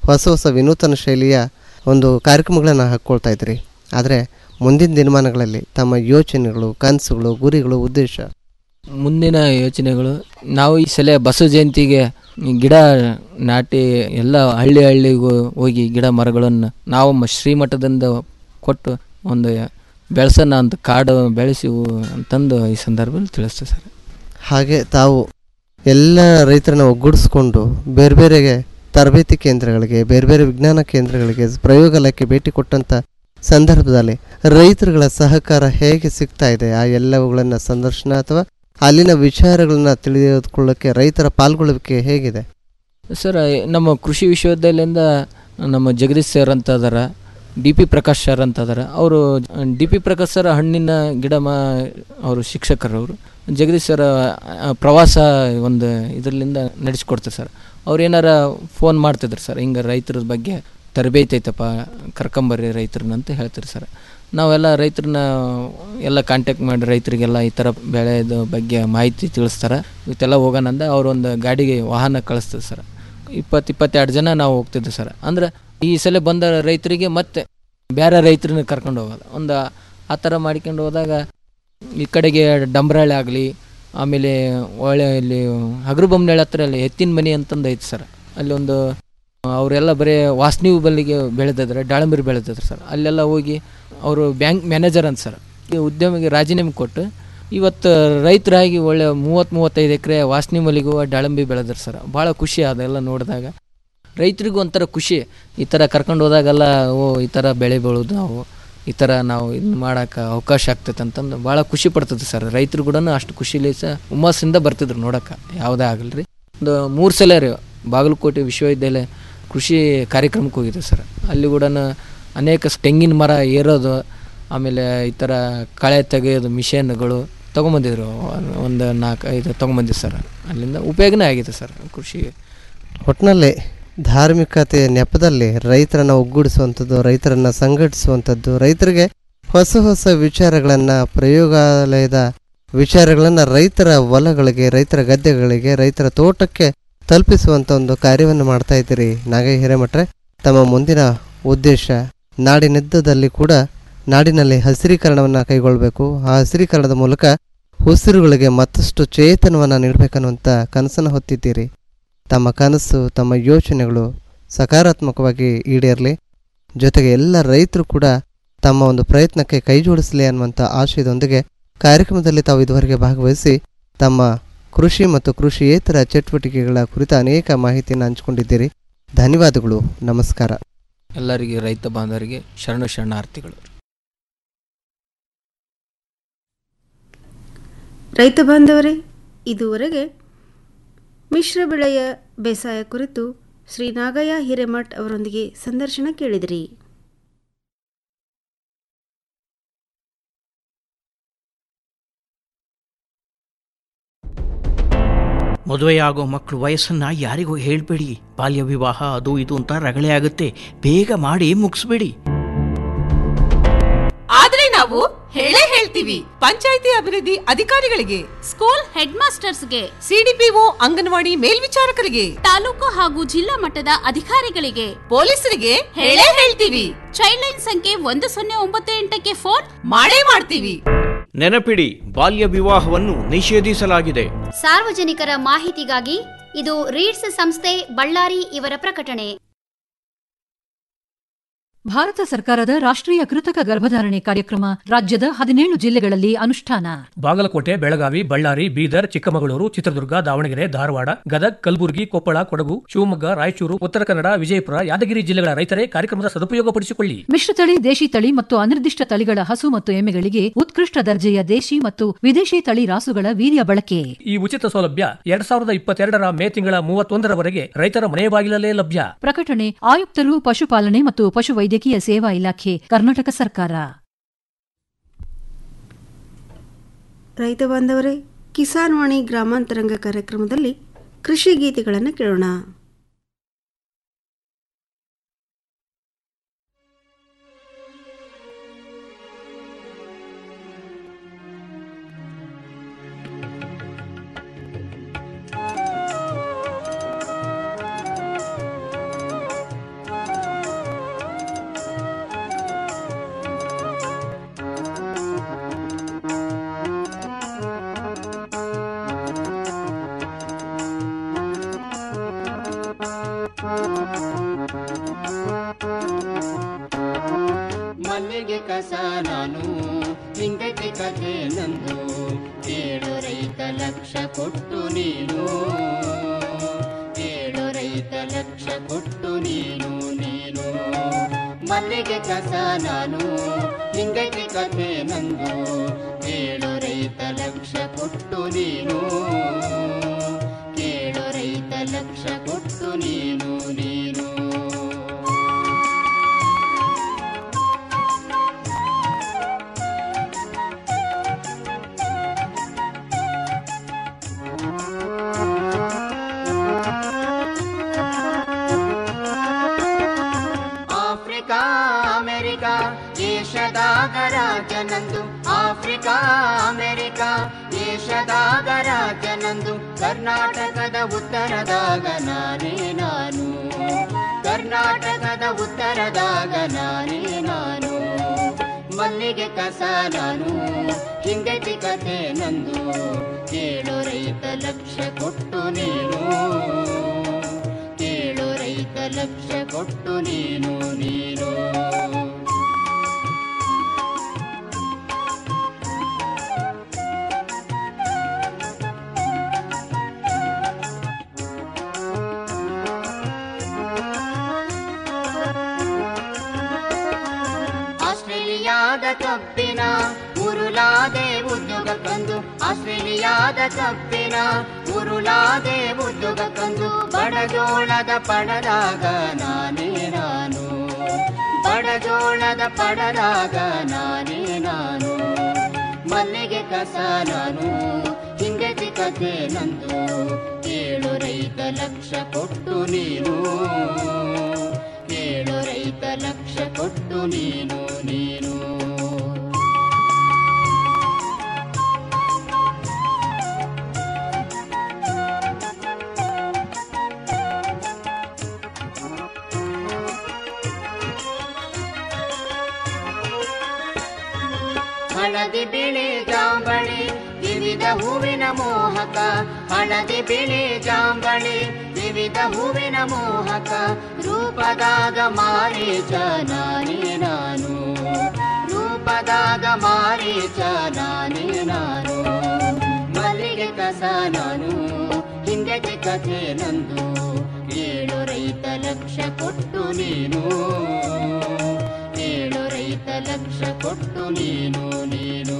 ಹೊಸ ಹೊಸ ವಿನೂತನ ಶೈಲಿಯ ಒಂದು ಕಾರ್ಯಕ್ರಮಗಳನ್ನು ಹಾಕ್ಕೊಳ್ತಾ ಇದ್ರಿ ಆದರೆ ಮುಂದಿನ ದಿನಮಾನಗಳಲ್ಲಿ ತಮ್ಮ ಯೋಚನೆಗಳು ಕನಸುಗಳು ಗುರಿಗಳು ಉದ್ದೇಶ ಮುಂದಿನ ಯೋಚನೆಗಳು ನಾವು ಈ ಸಲ ಬಸವ ಜಯಂತಿಗೆ ಈ ಗಿಡ ನಾಟಿ ಎಲ್ಲ ಹಳ್ಳಿ ಹಳ್ಳಿಗೂ ಹೋಗಿ ಗಿಡ ಮರಗಳನ್ನು ನಾವು ಮ- ಶ್ರೀಮಠದಿಂದ ಕೊಟ್ಟು ಒಂದು ಬೆಳೆಸೋಣ ಅಂತ ಕಾಡು ಬೆಳೆಸಿ ಅಂತಂದು ಈ ಸಂದರ್ಭದಲ್ಲಿ ತಿಳಿಸ್ತೇವೆ ಸರ್ ಹಾಗೆ ತಾವು ಎಲ್ಲ ರೈತರನ್ನ ಒಗ್ಗೂಡಿಸ್ಕೊಂಡು ಬೇರೆ ಬೇರೆ ತರಬೇತಿ ಕೇಂದ್ರಗಳಿಗೆ ಬೇರೆ ಬೇರೆ ವಿಜ್ಞಾನ ಕೇಂದ್ರಗಳಿಗೆ ಪ್ರಯೋಗಾಲಯಕ್ಕೆ ಭೇಟಿ ಕೊಟ್ಟಂಥ ಸಂದರ್ಭದಲ್ಲಿ ರೈತರುಗಳ ಸಹಕಾರ ಹೇಗೆ ಸಿಗ್ತಾ ಇದೆ ಆ ಎಲ್ಲವುಗಳನ್ನು ಸಂದರ್ಶನ ಅಥವಾ ಅಲ್ಲಿನ ವಿಚಾರಗಳನ್ನ ತಿಳಿದುಕೊಳ್ಳೋಕ್ಕೆ ರೈತರ ಪಾಲ್ಗೊಳ್ಳುವಿಕೆ ಹೇಗಿದೆ ಸರ್ ನಮ್ಮ ಕೃಷಿ ವಿಶ್ವವಿದ್ಯಾಲಯದಿಂದ ನಮ್ಮ ಜಗದೀಶ್ ಸರ್ ಅಂತ ಅದಾರ ಡಿ ಪಿ ಪ್ರಕಾಶ್ ಸರ್ ಅಂತ ಅದಾರ ಅವರು ಡಿ ಪಿ ಪ್ರಕಾಶ್ ಸರ್ ಹಣ್ಣಿನ ಗಿಡ ಮಾ ಅವರು ಶಿಕ್ಷಕರು ಅವರು ಜಗದೀಶ್ ಸರ್ ಆ, ಪ್ರವಾಸ ಒಂದು ಇದರಿಂದ ನಡೆಸ್ಕೊಡ್ತಾರೆ ಸರ್ ಅವ್ರು ಏನಾರ ಫೋನ್ ಮಾಡ್ತಿದ್ರು ಸರ್ ಹಿಂಗೆ ರೈತರ ಬಗ್ಗೆ ತರಬೇತಿ ಐತಪ್ಪ ಕರ್ಕೊಂಬರ್ರಿ ರೈತರನ್ನ ಅಂತ ಹೇಳ್ತಾರೆ ಸರ್ ನಾವೆಲ್ಲ ರೈತರನ್ನ ಎಲ್ಲ ಕಾಂಟ್ಯಾಕ್ಟ್ ಮಾಡಿ ರೈತರಿಗೆಲ್ಲ ಈ ಥರ ಬೆಳೆದ ಬಗ್ಗೆ ಮಾಹಿತಿ ತಿಳಿಸ್ತಾರೆ ಇವತ್ತೆಲ್ಲ ಹೋಗೋಣಂದ ಅವ್ರು ಒಂದು ಗಾಡಿಗೆ ವಾಹನ ಕಳಿಸ್ತದೆ ಸರ್ ಇಪ್ಪತ್ತು ಇಪ್ಪತ್ತೆರಡು ಜನ ನಾವು ಹೋಗ್ತಿದ್ದೆ ಸರ್ ಅಂದ್ರೆ ಈ ಸಲ ಬಂದ ರೈತರಿಗೆ ಮತ್ತೆ ಬೇರೆ ರೈತರನ್ನ ಕರ್ಕೊಂಡು ಹೋಗೋದು ಒಂದು ಆ ಥರ ಮಾಡ್ಕೊಂಡು ಹೋದಾಗ ಈ ಕಡೆಗೆ ಡಂಬ್ರಾಳೆ ಆಗಲಿ ಆಮೇಲೆ ಒಳ್ಳೆ ಇಲ್ಲಿ ಹಗರು ಬೊಮ್ಮನಳ್ಳಿ ಹತ್ರ ಅಲ್ಲಿ ಎತ್ತಿನ ಮನೆ ಅಂತಂದು ಐತೆ ಸರ್ ಅಲ್ಲಿ ಒಂದು ಅವರೆಲ್ಲ ಬರೀ ವಾಸನಿ ಬಲ್ಲಿಗೆ ಬೆಳೆದಿದ್ರೆ ದಾಳಂಬರಿ ಬೆಳೆದಿದ್ರು ಸರ್ ಅಲ್ಲೆಲ್ಲ ಹೋಗಿ ಅವರು ಬ್ಯಾಂಕ್ ಮ್ಯಾನೇಜರ್ ಅಂತ ಸರ್ ಈ ಉದ್ಯಮಿಗೆ ರಾಜೀನಾಮೆ ಕೊಟ್ಟು ಇವತ್ತು ರೈತರಾಗಿ ಒಳ್ಳೆ ಮೂವತ್ತು ಮೂವತ್ತೈದು ಎಕರೆ ವಾಸನಿ ಮಲ್ಲಿಗೂ ದಾಳಂಬಿ ಬೆಳೆದ್ರು ಸರ್ ಭಾಳ ಖುಷಿ ಅದೆಲ್ಲ ನೋಡಿದಾಗ ರೈತರಿಗೂ ಒಂಥರ ಖುಷಿ ಈ ಥರ ಕರ್ಕೊಂಡು ಹೋದಾಗೆಲ್ಲ ಓ ಈ ಥರ ಬೆಳೆ ಬೆಳೆದು ನಾವು ಈ ಥರ ನಾವು ಇದು ಮಾಡೋಕೆ ಅವಕಾಶ ಆಗ್ತೈತೆ ಅಂತಂದು ಭಾಳ ಖುಷಿ ಪಡ್ತದೆ ಸರ್ ರೈತರು ಕೂಡ ಅಷ್ಟು ಖುಷಿಲಿ ಸಹ ಹುಮ್ಮಸ್ಸಿಂದ ಬರ್ತಿದ್ರು ನೋಡೋಕೆ ಯಾವುದೇ ಆಗಲ್ರಿ ಒಂದು ಮೂರು ಸಲ ರೀ ಬಾಗಲಕೋಟೆ ವಿಶ್ವವಿದ್ಯಾಲಯ ಕೃಷಿ ಕಾರ್ಯಕ್ರಮಕ್ಕೆ ಹೋಗಿದೆ ಸರ್ ಅಲ್ಲಿ ಕೂಡ ಅನೇಕ ಸ್- ತೆಂಗಿನ ಮರ ಏರೋದು ಆಮೇಲೆ ಈ ಥರ ಕಳೆ ತೆಗೆಯೋದು ಮಿಷನ್ಗಳು ತೊಗೊಂಬಂದಿದ್ರು ಒಂದು ನಾಲ್ಕು ಐದು ತೊಗೊಂಬಂದಿದ್ದು ಸರ್ ಅಲ್ಲಿಂದ ಉಪಯೋಗನೇ ಆಗಿದೆ ಸರ್ ಕೃಷಿಗೆ ಒಟ್ಟಿನಲ್ಲಿ ಧಾರ್ಮಿಕತೆಯ ನೆಪದಲ್ಲಿ ರೈತರನ್ನ ಒಗ್ಗೂಡಿಸುವಂಥದ್ದು ರೈತರನ್ನ ಸಂಘಟಿಸುವಂಥದ್ದು ರೈತರಿಗೆ ಹೊಸ ಹೊಸ ವಿಚಾರಗಳನ್ನು ಪ್ರಯೋಗಾಲಯದ ವಿಚಾರಗಳನ್ನು ರೈತರ ಹೊಲಗಳಿಗೆ ರೈತರ ಗದ್ದೆಗಳಿಗೆ ರೈತರ ತೋಟಕ್ಕೆ ತಲುಪಿಸುವಂಥ ಒಂದು ಕಾರ್ಯವನ್ನು ಮಾಡ್ತಾ ಇದ್ದೀರಿ ನಾಗಯ್ಯ ಹಿರೇಮಠರೆ ತಮ್ಮ ಮುಂದಿನ ಉದ್ದೇಶ ನಾಡಿನೆದ್ದದಲ್ಲಿ ಕೂಡ ನಾಡಿನಲ್ಲಿ ಹಸಿರೀಕರಣವನ್ನು ಕೈಗೊಳ್ಳಬೇಕು ಆ ಹಸಿರೀಕರಣದ ಮೂಲಕ ಉಸಿರುಗಳಿಗೆ ಮತ್ತಷ್ಟು ಚೇತನವನ್ನು ನೀಡಬೇಕನ್ನುವಂಥ ಕನಸನ್ನು ಹೊತ್ತಿದ್ದೀರಿ ತಮ್ಮ ಕನಸು ತಮ್ಮ ಯೋಚನೆಗಳು ಸಕಾರಾತ್ಮಕವಾಗಿ ಈಡೇರಲಿ ಜೊತೆಗೆ ಎಲ್ಲ ರೈತರು ಕೂಡ ತಮ್ಮ ಒಂದು ಪ್ರಯತ್ನಕ್ಕೆ ಕೈ ಜೋಡಿಸಲಿ ಅನ್ನುವಂಥ ಆಶಯದೊಂದಿಗೆ ಕಾರ್ಯಕ್ರಮದಲ್ಲಿ ತಾವು ಇದುವರೆಗೆ ಭಾಗವಹಿಸಿ ತಮ್ಮ ಕೃಷಿ ಮತ್ತು ಕೃಷಿಯೇತರ ಚಟುವಟಿಕೆಗಳ ಕುರಿತ ಅನೇಕ ಮಾಹಿತಿಯನ್ನು ಹಂಚಿಕೊಂಡಿದ್ದೀರಿ ಧನ್ಯವಾದಗಳು ನಮಸ್ಕಾರ ಎಲ್ಲರಿಗೆ ರೈತ ಬಾಂಧವರಿಗೆ ಶರಣ ಶರಣಾರ್ಥಿಗಳು ರೈತ ಬಾಂಧವರೇ ಇದುವರೆಗೆ ಮಿಶ್ರ ಬೆಳೆಯ ಬೇಸಾಯ ಕುರಿತು ಶ್ರೀ ನಾಗಯ್ಯ ಹಿರೇಮಠ್ ಅವರೊಂದಿಗೆ ಸಂದರ್ಶನ ಕೇಳಿದಿರಿ ಮದುವೆಯಾಗೋ ಮಕ್ಕಳು ವಯಸ್ಸನ್ನ ಯಾರಿಗೂ ಹೇಳ್ಬೇಡಿ ಬಾಲ್ಯ ವಿವಾಹ ಅದು ಇದು ಅಂತ ರಗಳೆ ಆಗುತ್ತೆ ಬೇಗ ಮಾಡಿ ಮುಗಿಸ್ಬೇಡಿ ಆದ್ರೆ ನಾವು ಹೇಳೇ ಹೇಳ್ತೀವಿ ಪಂಚಾಯಿತಿ ಅಭಿವೃದ್ಧಿ ಅಧಿಕಾರಿಗಳಿಗೆ ಸ್ಕೂಲ್ ಹೆಡ್ ಮಾಸ್ಟರ್ಸ್ಗೆ ಸಿಡಿಪಿಒ ಅಂಗನವಾಡಿ ಮೇಲ್ವಿಚಾರಕರಿಗೆ ತಾಲೂಕು ಹಾಗೂ ಜಿಲ್ಲಾ ಮಟ್ಟದ ಅಧಿಕಾರಿಗಳಿಗೆ ಪೊಲೀಸರಿಗೆ ಹೇಳೇ ಹೇಳ್ತೀವಿ ಚೈಲ್ಡ್ ಲೈನ್ ಸಂಖ್ಯೆ ಒಂದು ಸೊನ್ನೆ ಒಂಬತ್ತು ಎಂಟಕ್ಕೆ ಫೋನ್ ಮಾಡೇ ಮಾಡ್ತೀವಿ ನೆನಪಿಡಿ ಬಾಲ್ಯ ವಿವಾಹವನ್ನು ನಿಷೇಧಿಸಲಾಗಿದೆ ಸಾರ್ವಜನಿಕರ ಮಾಹಿತಿಗಾಗಿ ಇದು ರೀಡ್ಸ್ ಸಂಸ್ಥೆ ಬಳ್ಳಾರಿ ಇವರ ಪ್ರಕಟಣೆ ಭಾರತ ಸರ್ಕಾರದ ರಾಷ್ಟ್ರೀಯ ಕೃತಕ ಗರ್ಭಧಾರಣೆ ಕಾರ್ಯಕ್ರಮ ರಾಜ್ಯದ ಹದಿನೇಳು ಜಿಲ್ಲೆಗಳಲ್ಲಿ ಅನುಷ್ಠಾನ ಬಾಗಲಕೋಟೆ ಬೆಳಗಾವಿ ಬಳ್ಳಾರಿ ಬೀದರ್ ಚಿಕ್ಕಮಗಳೂರು ಚಿತ್ರದುರ್ಗ ದಾವಣಗೆರೆ ಧಾರವಾಡ ಗದಗ್ ಕಲಬುರಗಿ ಕೊಪ್ಪಳ ಕೊಡಗು ಶಿವಮೊಗ್ಗ ರಾಯಚೂರು ಉತ್ತರ ಕನ್ನಡ ವಿಜಯಪುರ ಯಾದಗಿರಿ ಜಿಲ್ಲೆಗಳ ರೈತರೇ ಕಾರ್ಯಕ್ರಮದ ಸದುಪಯೋಗಪಡಿಸಿಕೊಳ್ಳಿ ಮಿಶ್ರತಳಿ ದೇಶಿ ತಳಿ ಮತ್ತು ಅನಿರ್ದಿಷ್ಟ ತಳಿಗಳ ಹಸು ಮತ್ತು ಎಮ್ಮೆಗಳಿಗೆ ಉತ್ಕೃಷ್ಟ ದರ್ಜೆಯ ದೇಶಿ ಮತ್ತು ವಿದೇಶಿ ತಳಿ ರಾಸುಗಳ ವೀರ್ಯ ಬಳಕೆ ಈ ಉಚಿತ ಸೌಲಭ್ಯ ಎರಡ್ ಸಾವಿರದ ಇಪ್ಪತ್ತೆರಡರ ಮೇ ತಿಂಗಳ ಮೂವತ್ತೊಂದರವರೆಗೆ ರೈತರ ಮನೆ ಬಾಗಿಲಲ್ಲೇ ಲಭ್ಯ ಪ್ರಕಟಣೆ ಆಯುಕ್ತರು ಪಶುಪಾಲನೆ ಮತ್ತು ಪಶುವೈದ್ಯಕೀಯ ಸೇವಾ ಇಲಾಖೆ ಕರ್ನಾಟಕ ಸರ್ಕಾರ ರೈತ ಬಾಂಧವರೇ ಕಿಸಾನ್ ವಾಣಿ ಗ್ರಾಮಾಂತರಂಗ ಕಾರ್ಯಕ್ರಮದಲ್ಲಿ ಕೃಷಿ ಗೀತೆಗಳನ್ನು ಕೇಳೋಣ ಕಥೆ ನಂದು ಕೇಳು ರೈತ ಲಕ್ಷ ಕೊಟ್ಟು ನೀನು ಕೇಳು ರೈತ ಲಕ್ಷ ಕೊಟ್ಟು ನೀನು ನೀನು ಮಲ್ಲಿಗೆ ಕಸ ನಾನು ಹಿಂಗಕ್ಕೆ ಕಥೆ ನಂದು ಕೇಳು ರೈತ ಲಕ್ಷ ಕೊಟ್ಟು ನೀನು ಕೇಳು ರೈತ ಲಕ್ಷ ಕೊಟ್ಟು ನೀನು ನೀನು ಆಫ್ರಿಕಾ ಅಮೆರಿಕ ಏಷದಾಗ ರಾಜನಂದು ಆಫ್ರಿಕಾ ಅಮೆರಿಕ ಏಷದಾಗ ರಾಜನಂದು ಕರ್ನಾಟಕದ ಉತ್ತರದಾಗ ನಾನೇ ನಾನು ಕರ್ನಾಟಕದ ಉತ್ತರದಾಗ ನಾನೇ ನಾನು ಮಲ್ಲಿಗೆ ಕಸ ನಾನು ಹಿಂಗತಿ ಕಥೆ ನಂದು ಕೇಳು ರೈತ ಲಕ್ಷ ಕೊಟ್ಟು ನೀನು ಕೇಳು ರೈತ ಲಕ್ಷ ಕೊಟ್ಟು ನೀನು ನೀನು ಆಸ್ಟ್ರೇಲಿಯಾದ ಕಬ್ಬಿನ ಉರುಳಾದೆ ಉದ್ಯೋಗ ಕಂದು ಆಸ್ಟ್ರೇಲಿಯಾದ ಕಬ್ಬಿನ ಉರುಳಾದೆ ಉದ್ಯೋಗ ಕಂದು ಬಡಜೋಳದ ಪಡದಾಗ ನಾನೇ ನಾನು ಬಡಜೋಳದ ಪಡದಾಗ ನಾನೇ ನಾನು ಮಲ್ಲಿಗೆ ಕಸ ನಾನು ಹಿಂಗತಿ ಕಥೆ ನಂದು ಕೇಳು ರೈತ ಲಕ್ಷ ಕೊಟ್ಟು ನೀನು ಕೇಳು ರೈತ ಲಕ್ಷ ಕೊಟ್ಟು ನೀನು ನೀನು ಹಳದಿ ಬಿಳಿ ಜಾಂಬಳಿ ವಿವಿಧ ಹೂವಿನ ಮೋಹಕ ಹಳದಿ ಬಿಳಿ ಜಾಂಬಳಿ ವಿವಿಧ ಹೂವಿನ ಮೋಹಕ ರೂಪದಾಗ ಮಾರೀಚ ನಾನೇ ನಾನು ರೂಪದಾಗ ಮಾರೀಚ ನಾನೇ ನಾನು ಮಲ್ಲಿಗೆ ಕಸ ನಾನು ಹಿಂಗತಿ ಕಥೆ ನಂದು ಏಳು ರೈತ ಲಕ್ಷ ಕೊಟ್ಟು ನೀನು ಏಳು ರೈತ ಲಕ್ಷ ಕೊಟ್ಟು ನೀನು ನೀನು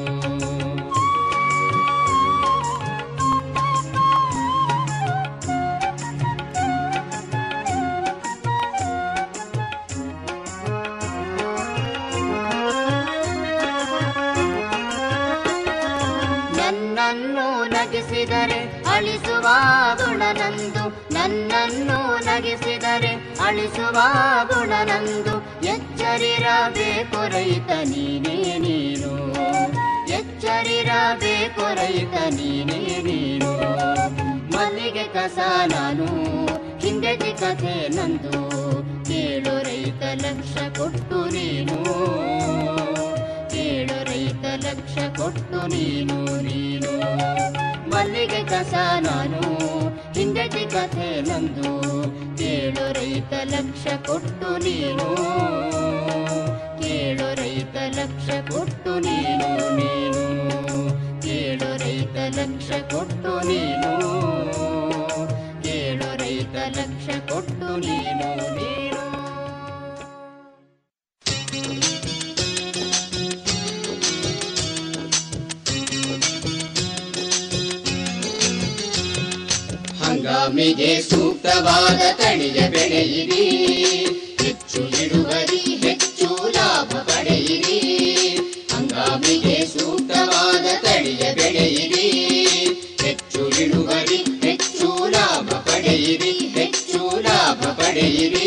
ನನ್ನನ್ನು ನಗಿಸಿದರೆ ಅಳಿಸುವ ಗುಣನಂದು ನನ್ನನ್ನು ನಗಿಸಿದರೆ ಅಳಿಸುವ ಗುಣನಂದು ಎಚ್ಚರಿರಬೇಕು ರೈತ ನೀನೇ ನೀನು ಎಚ್ಚರಿರಬೇಕು ರೈತ ನೀನೇ ನೀನು ಮಲ್ಲಿಗೆ ಕಸ ನಾನು ಹಿಂದೆತಿ ಕಥೆ ನಂದು ಕೇಳು ರೈತ ಲಕ್ಷ ಕೊಟ್ಟು ನೀನು ಕೇಳು ರೈತ ಲಕ್ಷ ಕೊಟ್ಟು ನೀನು ನೀನು ಮಲ್ಲಿಗೆ ಕಸ ನಾನು ಹಿಂದೆತಿ ಕಥೆ ನಂದು ಕೇಳು ರೈತ ಲಕ್ಷ ಕೊಟ್ಟು ನೀನು ಕೇಳು ರೈತ ಲಕ್ಷ ಕೊಟ್ಟು ನೀನು ನೀನು ಕೇಳು ರೈತ ಲಕ್ಷ ಕೊಟ್ಟು ನೀನು ಕೇಳು ರೈತ ಲಕ್ಷ ಕೊಟ್ಟು ನೀನು ನೀನು ಹಂಗಾಮಿಗೆ ಸೂಕ್ತವಾದ ತಳಿಯ ಬೆಳೆಯಿರಿ ಹೆಚ್ಚು ಇಳುವರಿ ಹೆಚ್ಚು ಲಾಭ ಪಡೆಯಿರಿ ಹಂಗಾಮಿಗೆ ಸೂಕ್ತವಾದ ತಳಿಯ ಬೆಳೆಯಿರಿ ಹೆಚ್ಚು ಇಳುವರಿ ಹೆಚ್ಚು ಲಾಭ ಪಡೆಯಿರಿ ಹೆಚ್ಚು ಲಾಭ ಪಡೆಯಿರಿ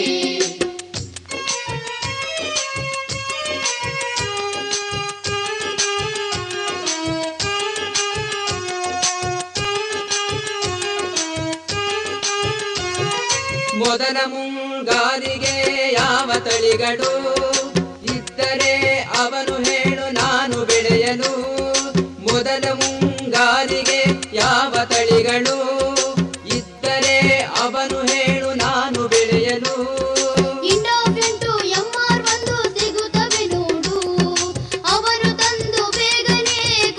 ಮೊದಲ ಮುಂಗಾರಿಗೆ ಯಾವ ತಳಿಗಳು ಇದ್ದರೆ ಅವನು ಹೇಳು ನಾನು ಬೆಳೆಯಲು ಮೊದಲ ಮುಂಗಾರಿಗೆ ಯಾವ ತಳಿಗಳು ಇದ್ದರೆ ಅವನು ಹೇಳು ನಾನು ಬೆಳೆಯಲು ಇಂಡೋಫೆಂಟು ಎಂಆರ್ ಒಂದು ಸಿಗುತ್ತವೆ ನೋಡು ಅವರು ತಂದು ಬೇಗನೆ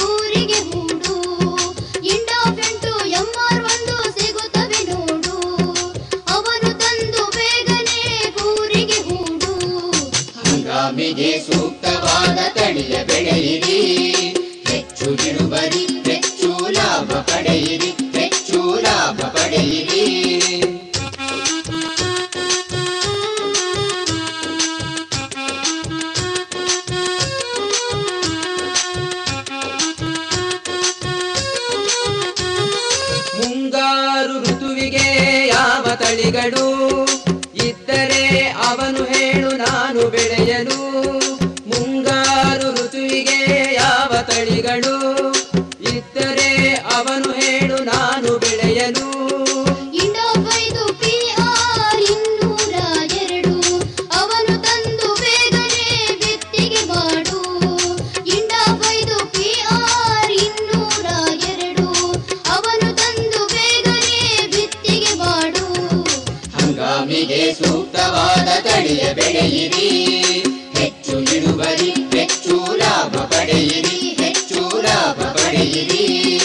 ತಳಿಗಳು ಇದ್ದರೆ ಅವನು ಹೇಳು ನಾನು ಬೆಳೆಯಲು ಮುಂಗಾರು ಋತುವಿಗೆ ಯಾವ ತಳಿಗಳು ಇದ್ದರೆ ಅವನು ಹೇಳು ನಾನು ಬೆಳೆಯಲು ಇಂಡೋಫೈದು ಪಿಆರ್ ಇನ್ನೂರ ಎರಡು ಅವನು ತಂದು ಬೇಗನೆ ಬಿತ್ತಿಗೆ ಮಾಡು ಇಂಡೋಫೈದು ಪಿಆರ್ ಇನ್ನೂರ ಎರಡು ಅವನು ತಂದು ಬೇಗನೆ ಬಿತ್ತಿಗೆ ಮಾಡು ಹಂಗಾಮಿಗೆ ಸೂಕ್ತವಾದ ತಳಿಯ ಬೆಳೆಯಿರಿ ಹೆಚ್ಚು ಇಳುವರಿ ಹೆಚ್ಚು ಲಾಭ ಪಡೆಯಿರಿ ಹೆಚ್ಚು ಲಾಭ ಪಡೆಯಿರಿ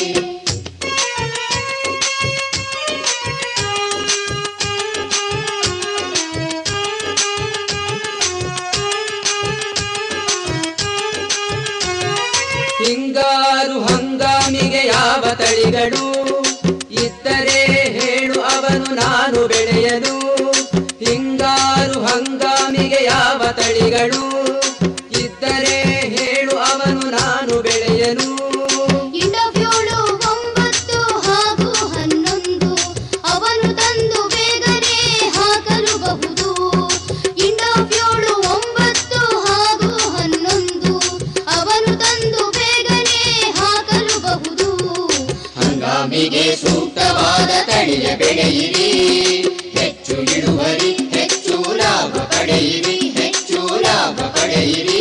ಹಿಂಗಾರು ಹಂಗಾಮಿಗೆ ಯಾವ ತಳಿಗಳು ಇದ್ದರೆ ಹೇಳು ಅವನು ನಾನು ಬೆಳೆಯಲು ಹಿಂಗಾರು ಹಂಗಾಮಿಗೆ ಯಾವ ತಳಿಗಳು ಇದ್ದರೆ ಹೇಳು ಅವನು ನಾನು ಬೆಳೆಯಲು ಇಂಡೋಫ್ಯೂಳು ಒಂಬತ್ತು ಹಾಗೂ ಹನ್ನೊಂದು ಅವನು ತಂದು ಬೇಗನೆ ಹಾಕಲು ಬಹುದು ಇಂಡೋಫ್ಯೂಳು ಒಂಬತ್ತು ಹಾಗೂ ಹನ್ನೊಂದು ಅವನು ತಂದು ಬೇಗನೆ ಹಾಕಲು ಬಹುದು ಹಂಗಾಮಿಗೆ ಸೂಕ್ತವಾದ ತಳಿಯ ಬೆಳೆಯಿರಿ ಹೆಚ್ಚು ಇಳುವರಿ ಹೆಚ್ಚು ಲಾಭ ಪಡೆಯಿರಿ ಹೆಚ್ಚು ಲಾಭ ಪಡೆಯಿರಿ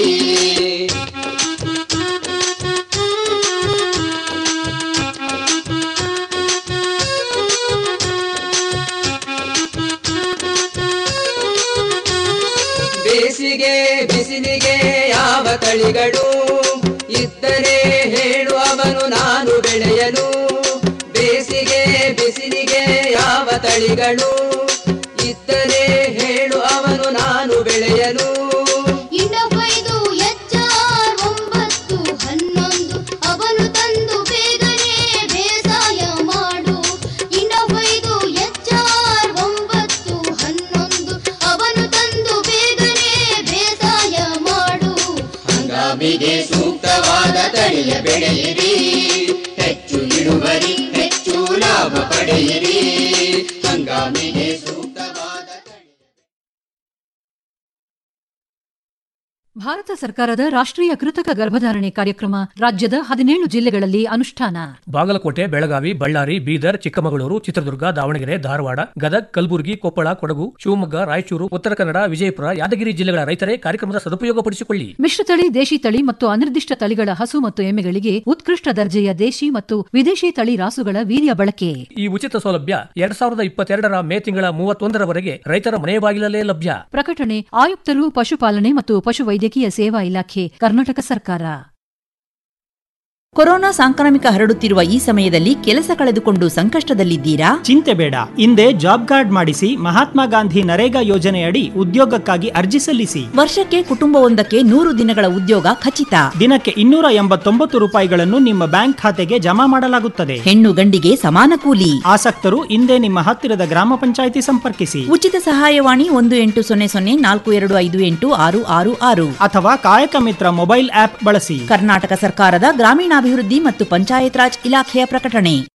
ಬೇಸಿಗೆ ಬಿಸಿಲಿಗೆ ಯಾವ ತಳಿಗಳು ಇದ್ದರೆ ಹೇಳು ಅವನು ನಾನು ಬೆಳೆಯಲು ಬೇಸಿಗೆ ಬಿಸಿಲಿಗೆ ಯಾವ ತಳಿಗಳು ಇದ್ದರೆ ಹೇಳು ಅವನು ನಾನು ಬೆಳೆಯಲು ಇಂಡೋಫೈದು ಎಚ್ಆರ್ ಒಂಬತ್ತು ಹನ್ನೊಂದು ಅವನು ತಂದು ಬೇಗನೆ ಬೇಸಾಯ ಮಾಡು ಇಂಡೋಫೈದು ಎಚ್ಆರ್ ಒಂಬತ್ತು ಹನ್ನೊಂದು ಅವನು ತಂದು ಬೇಗನೆ ಬೇಸಾಯ ಮಾಡು ಹಂಗಾಮಿಗೆ ಸೂಕ್ತವಾದ ತಳಿಯ ಬೆಳೆಯಿರಿ ಹೆಚ್ಚು ಇಳುವರಿ ಹೆಚ್ಚು ಲಾಭ ಪಡೆಯಿರಿ ಹಂಗಾಮಿಗೆ ಸೂಕ್ತವಾದ ಭಾರತ ಸರ್ಕಾರದ ರಾಷ್ಟ್ರೀಯ ಕೃತಕ ಗರ್ಭಧಾರಣೆ ಕಾರ್ಯಕ್ರಮ ರಾಜ್ಯದ ಹದಿನೇಳು ಜಿಲ್ಲೆಗಳಲ್ಲಿ ಅನುಷ್ಠಾನ ಬಾಗಲಕೋಟೆ ಬೆಳಗಾವಿ ಬಳ್ಳಾರಿ ಬೀದರ್ ಚಿಕ್ಕಮಗಳೂರು ಚಿತ್ರದುರ್ಗ ದಾವಣಗೆರೆ ಧಾರವಾಡ ಗದಗ್ ಕಲಬುರಗಿ ಕೊಪ್ಪಳ ಕೊಡಗು ಶಿವಮೊಗ್ಗ ರಾಯಚೂರು ಉತ್ತರ ಕನ್ನಡ ವಿಜಯಪುರ ಯಾದಗಿರಿ ಜಿಲ್ಲೆಗಳ ರೈತರೇ ಕಾರ್ಯಕ್ರಮದ ಸದುಪಯೋಗಪಡಿಸಿಕೊಳ್ಳಿ ಮಿಶ್ರತಳಿ ದೇಶಿ ತಳಿ ಮತ್ತು ಅನಿರ್ದಿಷ್ಟ ತಳಿಗಳ ಹಸು ಮತ್ತು ಎಮ್ಮೆಗಳಿಗೆ ಉತ್ಕೃಷ್ಟ ದರ್ಜೆಯ ದೇಶಿ ಮತ್ತು ವಿದೇಶಿ ತಳಿ ರಾಸುಗಳ ವೀರ್ಯ ಬಳಕೆ ಈ ಉಚಿತ ಸೌಲಭ್ಯ ಎರಡ್ ಸಾವಿರದ ಇಪ್ಪತ್ತೆರಡರ ಮೇ ತಿಂಗಳ ಮೂವತ್ತೊಂದರವರೆಗೆ ರೈತರ ಮನೆ ಬಾಗಿಲಲ್ಲೇ ಲಭ್ಯ ಪ್ರಕಟಣೆ ಆಯುಕ್ತರು ಪಶುಪಾಲನೆ ಮತ್ತು ಪಶುವೈದ್ಯಕೀಯ ಸೇವಾ ಇಲಾಖೆ ಕರ್ನಾಟಕ ಸರ್ಕಾರ ಕೊರೋನಾ ಸಾಂಕ್ರಾಮಿಕ ಹರಡುತ್ತಿರುವ ಈ ಸಮಯದಲ್ಲಿ ಕೆಲಸ ಕಳೆದುಕೊಂಡು ಸಂಕಷ್ಟದಲ್ಲಿದ್ದೀರಾ ಚಿಂತೆ ಬೇಡ ಹಿಂದೆ ಜಾಬ್ ಕಾರ್ಡ್ ಮಾಡಿಸಿ ಮಹಾತ್ಮ ಗಾಂಧಿ ನರೇಗಾ ಯೋಜನೆಯಡಿ ಉದ್ಯೋಗಕ್ಕಾಗಿ ಅರ್ಜಿ ಸಲ್ಲಿಸಿ ವರ್ಷಕ್ಕೆ ಕುಟುಂಬವೊಂದಕ್ಕೆ ನೂರು ದಿನಗಳ ಉದ್ಯೋಗ ಖಚಿತ ದಿನಕ್ಕೆ ಇನ್ನೂರ ಎಂಬತ್ತೊಂಬತ್ತು ರೂಪಾಯಿಗಳನ್ನು ನಿಮ್ಮ ಬ್ಯಾಂಕ್ ಖಾತೆಗೆ ಜಮಾ ಮಾಡಲಾಗುತ್ತದೆ ಹೆಣ್ಣು ಗಂಡಿಗೆ ಸಮಾನ ಕೂಲಿ ಆಸಕ್ತರು ಹಿಂದೆ ನಿಮ್ಮ ಹತ್ತಿರದ ಗ್ರಾಮ ಪಂಚಾಯಿತಿ ಸಂಪರ್ಕಿಸಿ ಉಚಿತ ಸಹಾಯವಾಣಿ ಒಂದು ಎಂಟು ಸೊನ್ನೆ ಸೊನ್ನೆ ನಾಲ್ಕು ಎರಡು ಐದು ಎಂಟು ಆರು ಆರು ಆರು ಅಥವಾ ಕಾಯಕ ಮಿತ್ರ ಮೊಬೈಲ್ ಆಪ್ ಬಳಸಿ ಕರ್ನಾಟಕ ಸರ್ಕಾರದ ಗ್ರಾಮೀಣಾಭಿವೃದ್ಧಿ ಮತ್ತು ಪಂಚಾಯತ್ ರಾಜ್ ಇಲಾಖೆಯ ಪ್ರಕಟಣೆ